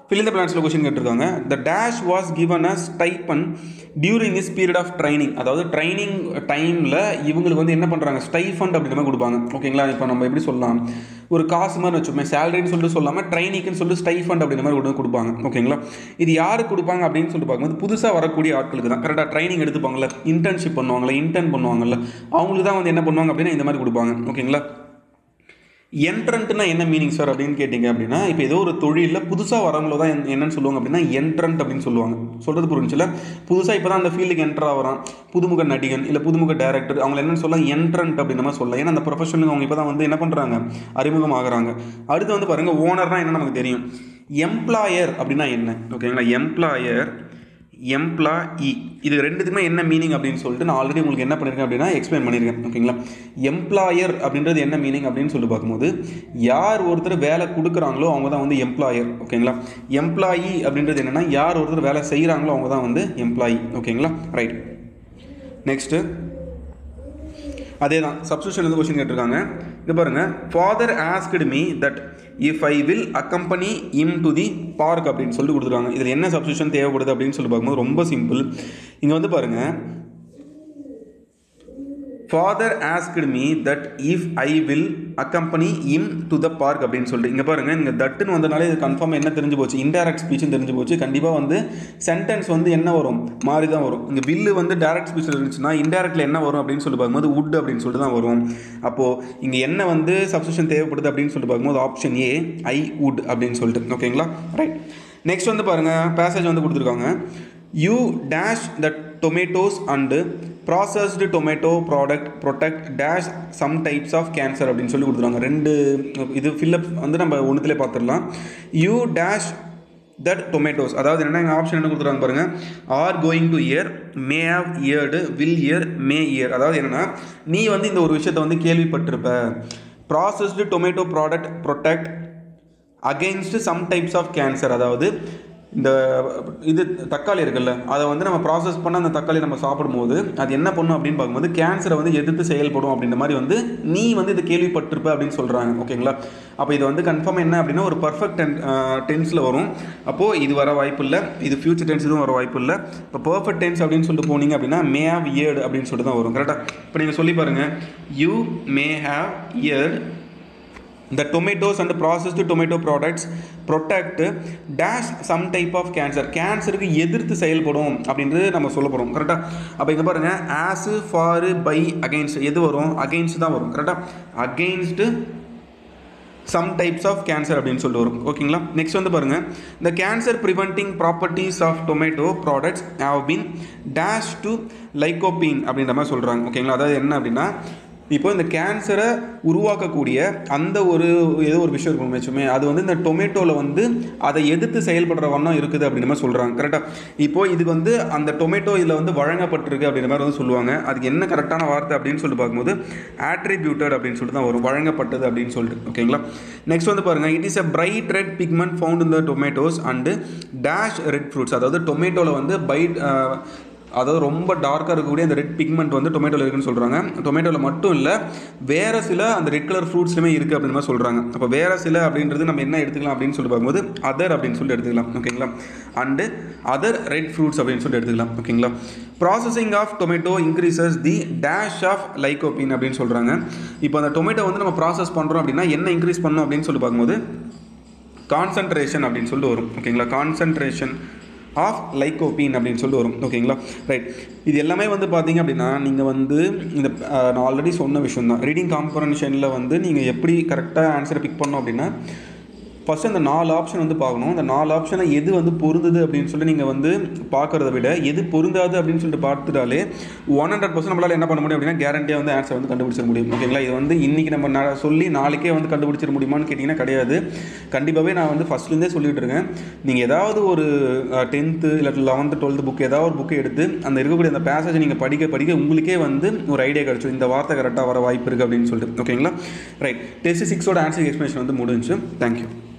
fill in the blanksல கொஷின் கேட்டிருக்காங்க the dash was given a stipend during his period of training அதாவது ட்ரைனிங் டைமில் இவங்களுக்கு வந்து என்ன பண்ணுறாங்க ஸ்டைஃபண்ட் அப்படின்ற மாதிரி கொடுப்பாங்க ஓகேங்களா இப்போ நம்ம எப்படி சொல்லலாம் ஒரு காசு மாதிரி வச்சுப்போம் சேலரின்னு சொல்லிட்டு சொல்லாமல் ட்ரைனிங்னு சொல்லிட்டு ஸ்டைஃபண்ட் அப்படின்ற மாதிரி கொண்டு வந்து கொடுப்பாங்க ஓகேங்களா இது யாருக்கு கொடுப்பாங்க அப்படின்னு சொல்லிட்டு பார்க்கும்போது புதுசாக வரக்கூடிய ஆட்களுக்கு தான் கரெக்டாக ட்ரைனிங் எடுத்துப்பாங்கல்ல இன்டர்ன்ஷிப் பண்ணுவாங்கல்ல இன்டர்ன் பண்ணுவாங்கல்ல அவங்களுக்கு தான் வந்து என்ன பண்ணுவாங்க அப்படின்னா இந்த மாதிரி கொடுப்பாங்க ஓகேங்களா என்ட்ரண்ட்னா என்ன மீனிங் சார் அப்படின்னு கேட்டிங்க அப்படின்னா இப்போ ஏதோ ஒரு தொழிலில் புதுசாக வரவங்கள தான் என்ன- என்னன்னு சொல்லுவாங்க அப்படின்னா என்ட்ரண்ட் அப்படின்னு சொல்லுவாங்க சொல்கிறது புரிஞ்சுல புதுசாக இப்போ தான் அந்த ஃபீல்டுக்கு என்டர் ஆகிறான் புதுமுக நடிகன் இல்லை புதுமுக டேரக்டர் அவங்க என்னன்னு சொல்லலாம் என்ட்ரண்ட் அப்படின்ற மாதிரி சொல்லலாம் ஏன்னா அந்த ப்ரொஃபஷனுக்கு அவங்க இப்போ தான் வந்து என்ன பண்ணுறாங்க அறிமுகம் ஆகுறாங்க அடுத்து வந்து பாருங்கள் ஓனர்னா என்ன நமக்கு தெரியும் எம்ப்ளாயர் அப்படின்னா என்ன ஓகேங்களா எம்ப்ளாயர் எம்ப்ளாயி இது ரெண்டுத்துக்குமே என்ன மீனிங் அப்படின்னு சொல்லிட்டு நான் ஆல்ரெடி உங்களுக்கு என்ன பண்ணியிருக்கேன் அப்படின்னா எக்ஸ்பிளைன் பண்ணியிருக்கேன் ஓகேங்களா எம்ப்ளாயர் அப்படின்றது என்ன மீனிங் அப்படின்னு சொல்லி பார்க்கும்போது யார் ஒருத்தர் வேலை கொடுக்குறாங்களோ அவங்க தான் வந்து எம்ப்ளாயர் ஓகேங்களா எம்ப்ளாயி அப்படின்றது என்னென்னா யார் ஒருத்தர் வேலை செய்கிறாங்களோ அவங்க தான் வந்து எம்ப்ளாயி ஓகேங்களா ரைட் நெக்ஸ்ட்டு அதே தான் சப்ஸ்டியூஷன் வந்து கொஸ்டின் கேட்டிருக்காங்க இது பாருங்க father asked me that if I will accompany him to the park அப்படின்னு சொல்லி கொடுத்துருக்காங்க இதில் என்ன சப்ஸ்டியூஷன் தேவைப்படுது அப்படின்னு சொல்லி பார்க்கும்போது ரொம்ப சிம்பிள் இங்கே வந்து பாருங்க father asked me that if I will accompany him to the park அப்படின்னு சொல்லிட்டு இங்கே பாருங்க இங்கே தட்டுன்னு வந்தனாலே இது கன்ஃபார்ம் என்ன தெரிஞ்சு போச்சு இன்டைரக்ட் ஸ்பீச்சும் தெரிஞ்சு போச்சு கண்டிப்பாக வந்து சென்டென்ஸ் வந்து என்ன வரும் மாறி தான் வரும் இங்கே வில்லு வந்து டைரக்ட் ஸ்பீச்சில் இருந்துச்சுன்னா இன்டைரக்டில் என்ன வரும் அப்படின்னு சொல்லி பார்க்கும்போது உட் அப்படின்னு சொல்லிட்டு தான் வரும் அப்போது இங்கே என்ன வந்து சப்ஸ்டியூஷன் தேவைப்படுது அப்படின்னு சொல்லிட்டு பார்க்கும்போது ஆப்ஷன் ஏ ஐ உட் அப்படின்னு சொல்லிட்டு ஓகேங்களா ரைட் நெக்ஸ்ட் வந்து பாருங்கள் பேசேஜ் வந்து கொடுத்துருக்காங்க you dash the tomatoes and processed tomato product protect dash some types of cancer அப்படின்னு சொல்லி கொடுத்துருவாங்க ரெண்டு இது ஃபில்லப் வந்து நம்ம ஒன்றுத்திலே பார்த்துடலாம் யூ டேஷ் தட் டொமேட்டோஸ் அதாவது என்ன எங்கள் ஆப்ஷன் என்ன கொடுத்துருக்காங்க பாருங்கள் are going to hear may have heard will hear may hear அதாவது என்னென்னா நீ வந்து இந்த ஒரு விஷயத்தை வந்து கேள்விப்பட்டிருப்ப processed tomato product protect against some types of cancer அதாவது இந்த இது தக்காளி இருக்குல்ல அதை வந்து நம்ம ப்ராசஸ் பண்ண அந்த தக்காளி நம்ம சாப்பிடும்போது அது என்ன பண்ணும் அப்படின்னு பார்க்கும்போது கேன்சரை வந்து எதிர்த்து செயல்படும் அப்படின்ற மாதிரி வந்து நீ வந்து இதை கேள்விப்பட்டிருப்ப அப்படின்னு சொல்கிறாங்க ஓகேங்களா அப்போ இது வந்து கன்ஃபார்ம் என்ன அப்படின்னா ஒரு பர்ஃபெக்ட் டென் டென்ஸில் வரும் அப்போது இது வர வாய்ப்பு இல்லை இது ஃபியூச்சர் டென்ஸ் இதுவும் வர வாய்ப்பு இல்லை இப்போ பர்ஃபெக்ட் டென்ஸ் அப்படின்னு சொல்லிட்டு போனீங்க அப்படின்னா மே ஹாவ் இயர்டு அப்படின்னு சொல்லிட்டு தான் வரும் கரெக்டாக இப்போ நீங்கள் சொல்லி பாருங்கள் you may have heard the tomatoes and processed tomato products protect dash some type of cancer கேன்சருக்கு எதிர்த்து செயல்படும் அப்படின்றது நம்ம சொல்ல போகிறோம் கரெக்டாக அப்போ இங்கே பாருங்கள் ஆஸ் ஃபார் பை அகைன்ஸ்ட் எது வரும் அகைன்ஸ்ட் தான் வரும் கரெக்டாக against some types of cancer அப்படின்னு சொல்லிட்டு வரும் ஓகேங்களா நெக்ஸ்ட் வந்து பாருங்கள் இந்த cancer preventing properties of tomato products have been dash to lycopene அப்படின்ற மாதிரி சொல்கிறாங்க ஓகேங்களா அதாவது என்ன அப்படின்னா இப்போ இந்த கேன்சரை உருவாக்கக்கூடிய அந்த ஒரு ஏதோ ஒரு விஷயம் இருக்கும் வச்சுமே அது வந்து இந்த டொமேட்டோவில் வந்து அதை எதிர்த்து செயல்படுற வண்ணம் இருக்குது அப்படின்ற மாதிரி சொல்கிறாங்க கரெக்டாக இப்போ இதுக்கு வந்து அந்த டொமேட்டோ இதில் வந்து வழங்கப்பட்டிருக்கு அப்படின்ற மாதிரி வந்து சொல்லுவாங்க அதுக்கு என்ன கரெக்டான வார்த்தை அப்படின்னு சொல்லி பார்க்கும்போது ஆட்ரிபியூட்டட் அப்படின்னு சொல்லிட்டு தான் வரும் வழங்கப்பட்டது அப்படின்னு சொல்லிட்டு ஓகேங்களா நெக்ஸ்ட் வந்து பாருங்கள் it is a bright red pigment found in the tomatoes and dash red fruits அதாவது டொமேட்டோவில் வந்து பைட் அதாவது ரொம்ப டார்க்காக இருக்கக்கூடிய அந்த ரெட் பிக்மெண்ட் வந்து டொமேட்டோவில் இருக்குன்னு சொல்கிறாங்க டொமேட்டோவில் மட்டும் இல்லை வேறு சில அந்த ரெட் கலர் ஃப்ரூட்ஸ்லையுமே இருக்குது அப்படின்னு மாதிரி சொல்கிறாங்க அப்போ வேறு சில அப்படின்றது நம்ம என்ன எடுத்துக்கலாம் அப்படின்னு சொல்லி பார்க்கும்போது அதர் அப்படின்னு சொல்லிட்டு எடுத்துக்கலாம் ஓகேங்களா அண்டு அதர் ரெட் ஃப்ரூட்ஸ் அப்படின்னு சொல்லிட்டு எடுத்துக்கலாம் ஓகேங்களா processing of tomato increases the dash of lycopene அப்படின்னு சொல்கிறாங்க இப்போ அந்த டொமேட்டோ வந்து நம்ம ப்ராசஸ் பண்ணுறோம் அப்படின்னா என்ன இன்க்ரீஸ் பண்ணணும் அப்படின்னு சொல்லி பார்க்கும்போது கான்சன்ட்ரேஷன் அப்படின்னு சொல்லிட்டு வரும் ஓகேங்களா கான்சன்ட்ரேஷன் ஆஃப் லைகோபீன் அப்படின்னு சொல்லிட்டு வரும் ஓகேங்களா ரைட் இது எல்லாமே வந்து பார்த்தீங்க அப்படின்னா நீங்கள் வந்து இந்த அஹ், நான் ஆல்ரெடி சொன்ன விஷயம் தான் ரீடிங் காம்பரன்ஷனில் வந்து நீங்கள் எப்படி கரெக்டாக ஆன்சரை பிக் பண்ணோம் அப்படின்னா ஃபஸ்ட்டு அந்த நாலு ஆப்ஷன் வந்து பார்க்கணும் அந்த நாலு ஆப்ஷனை எது வந்து பொருந்தது அப்படின்னு சொல்லி நீங்கள் வந்து பார்க்குறத விட எது பொருந்தாது அப்படின்னு சொல்லிட்டு பார்த்துட்டாலே ஒன் ஹண்ட்ரட் பர்சன்ட் நம்மளால் என்ன பண்ண முடியும் அப்படின்னா கேரண்டியாக வந்து ஆன்சர் வந்து கண்டுபிடிச்சிட முடியும் ஓகேங்களா இது வந்து இன்றைக்கி நம்ம நா- சொல்லி நாளைக்கே வந்து கண்டுபிடிச்சிட முடியுமான்னு கேட்டிங்கன்னா கிடையாது கண்டிப்பாகவே நான் வந்து ஃபஸ்ட்லேருந்தே சொல்லிட்டு இருக்கேன் நீங்கள் ஏதாவது ஒரு டென்த்து இல்லை லெவன்த்து டுவெல்த்து புக் ஏதாவது ஒரு புக்கை எடுத்து அந்த இருக்கக்கூடிய அந்த பேசேஜை நீங்கள் படிக்க படிக்க உங்களுக்கே வந்து ஒரு ஐடியா கிடச்சிடும் இந்த வார்த்தை கரெக்டாக வர வாய்ப்பு இருக்குது அப்படின்னு சொல்லிட்டு ஓகேங்களா ரைட் டெஸ்ட் சிக்ஸோட ஆன்சர் எக்ஸ்பிளேஷன் வந்து முடிஞ்சு தேங்க்யூ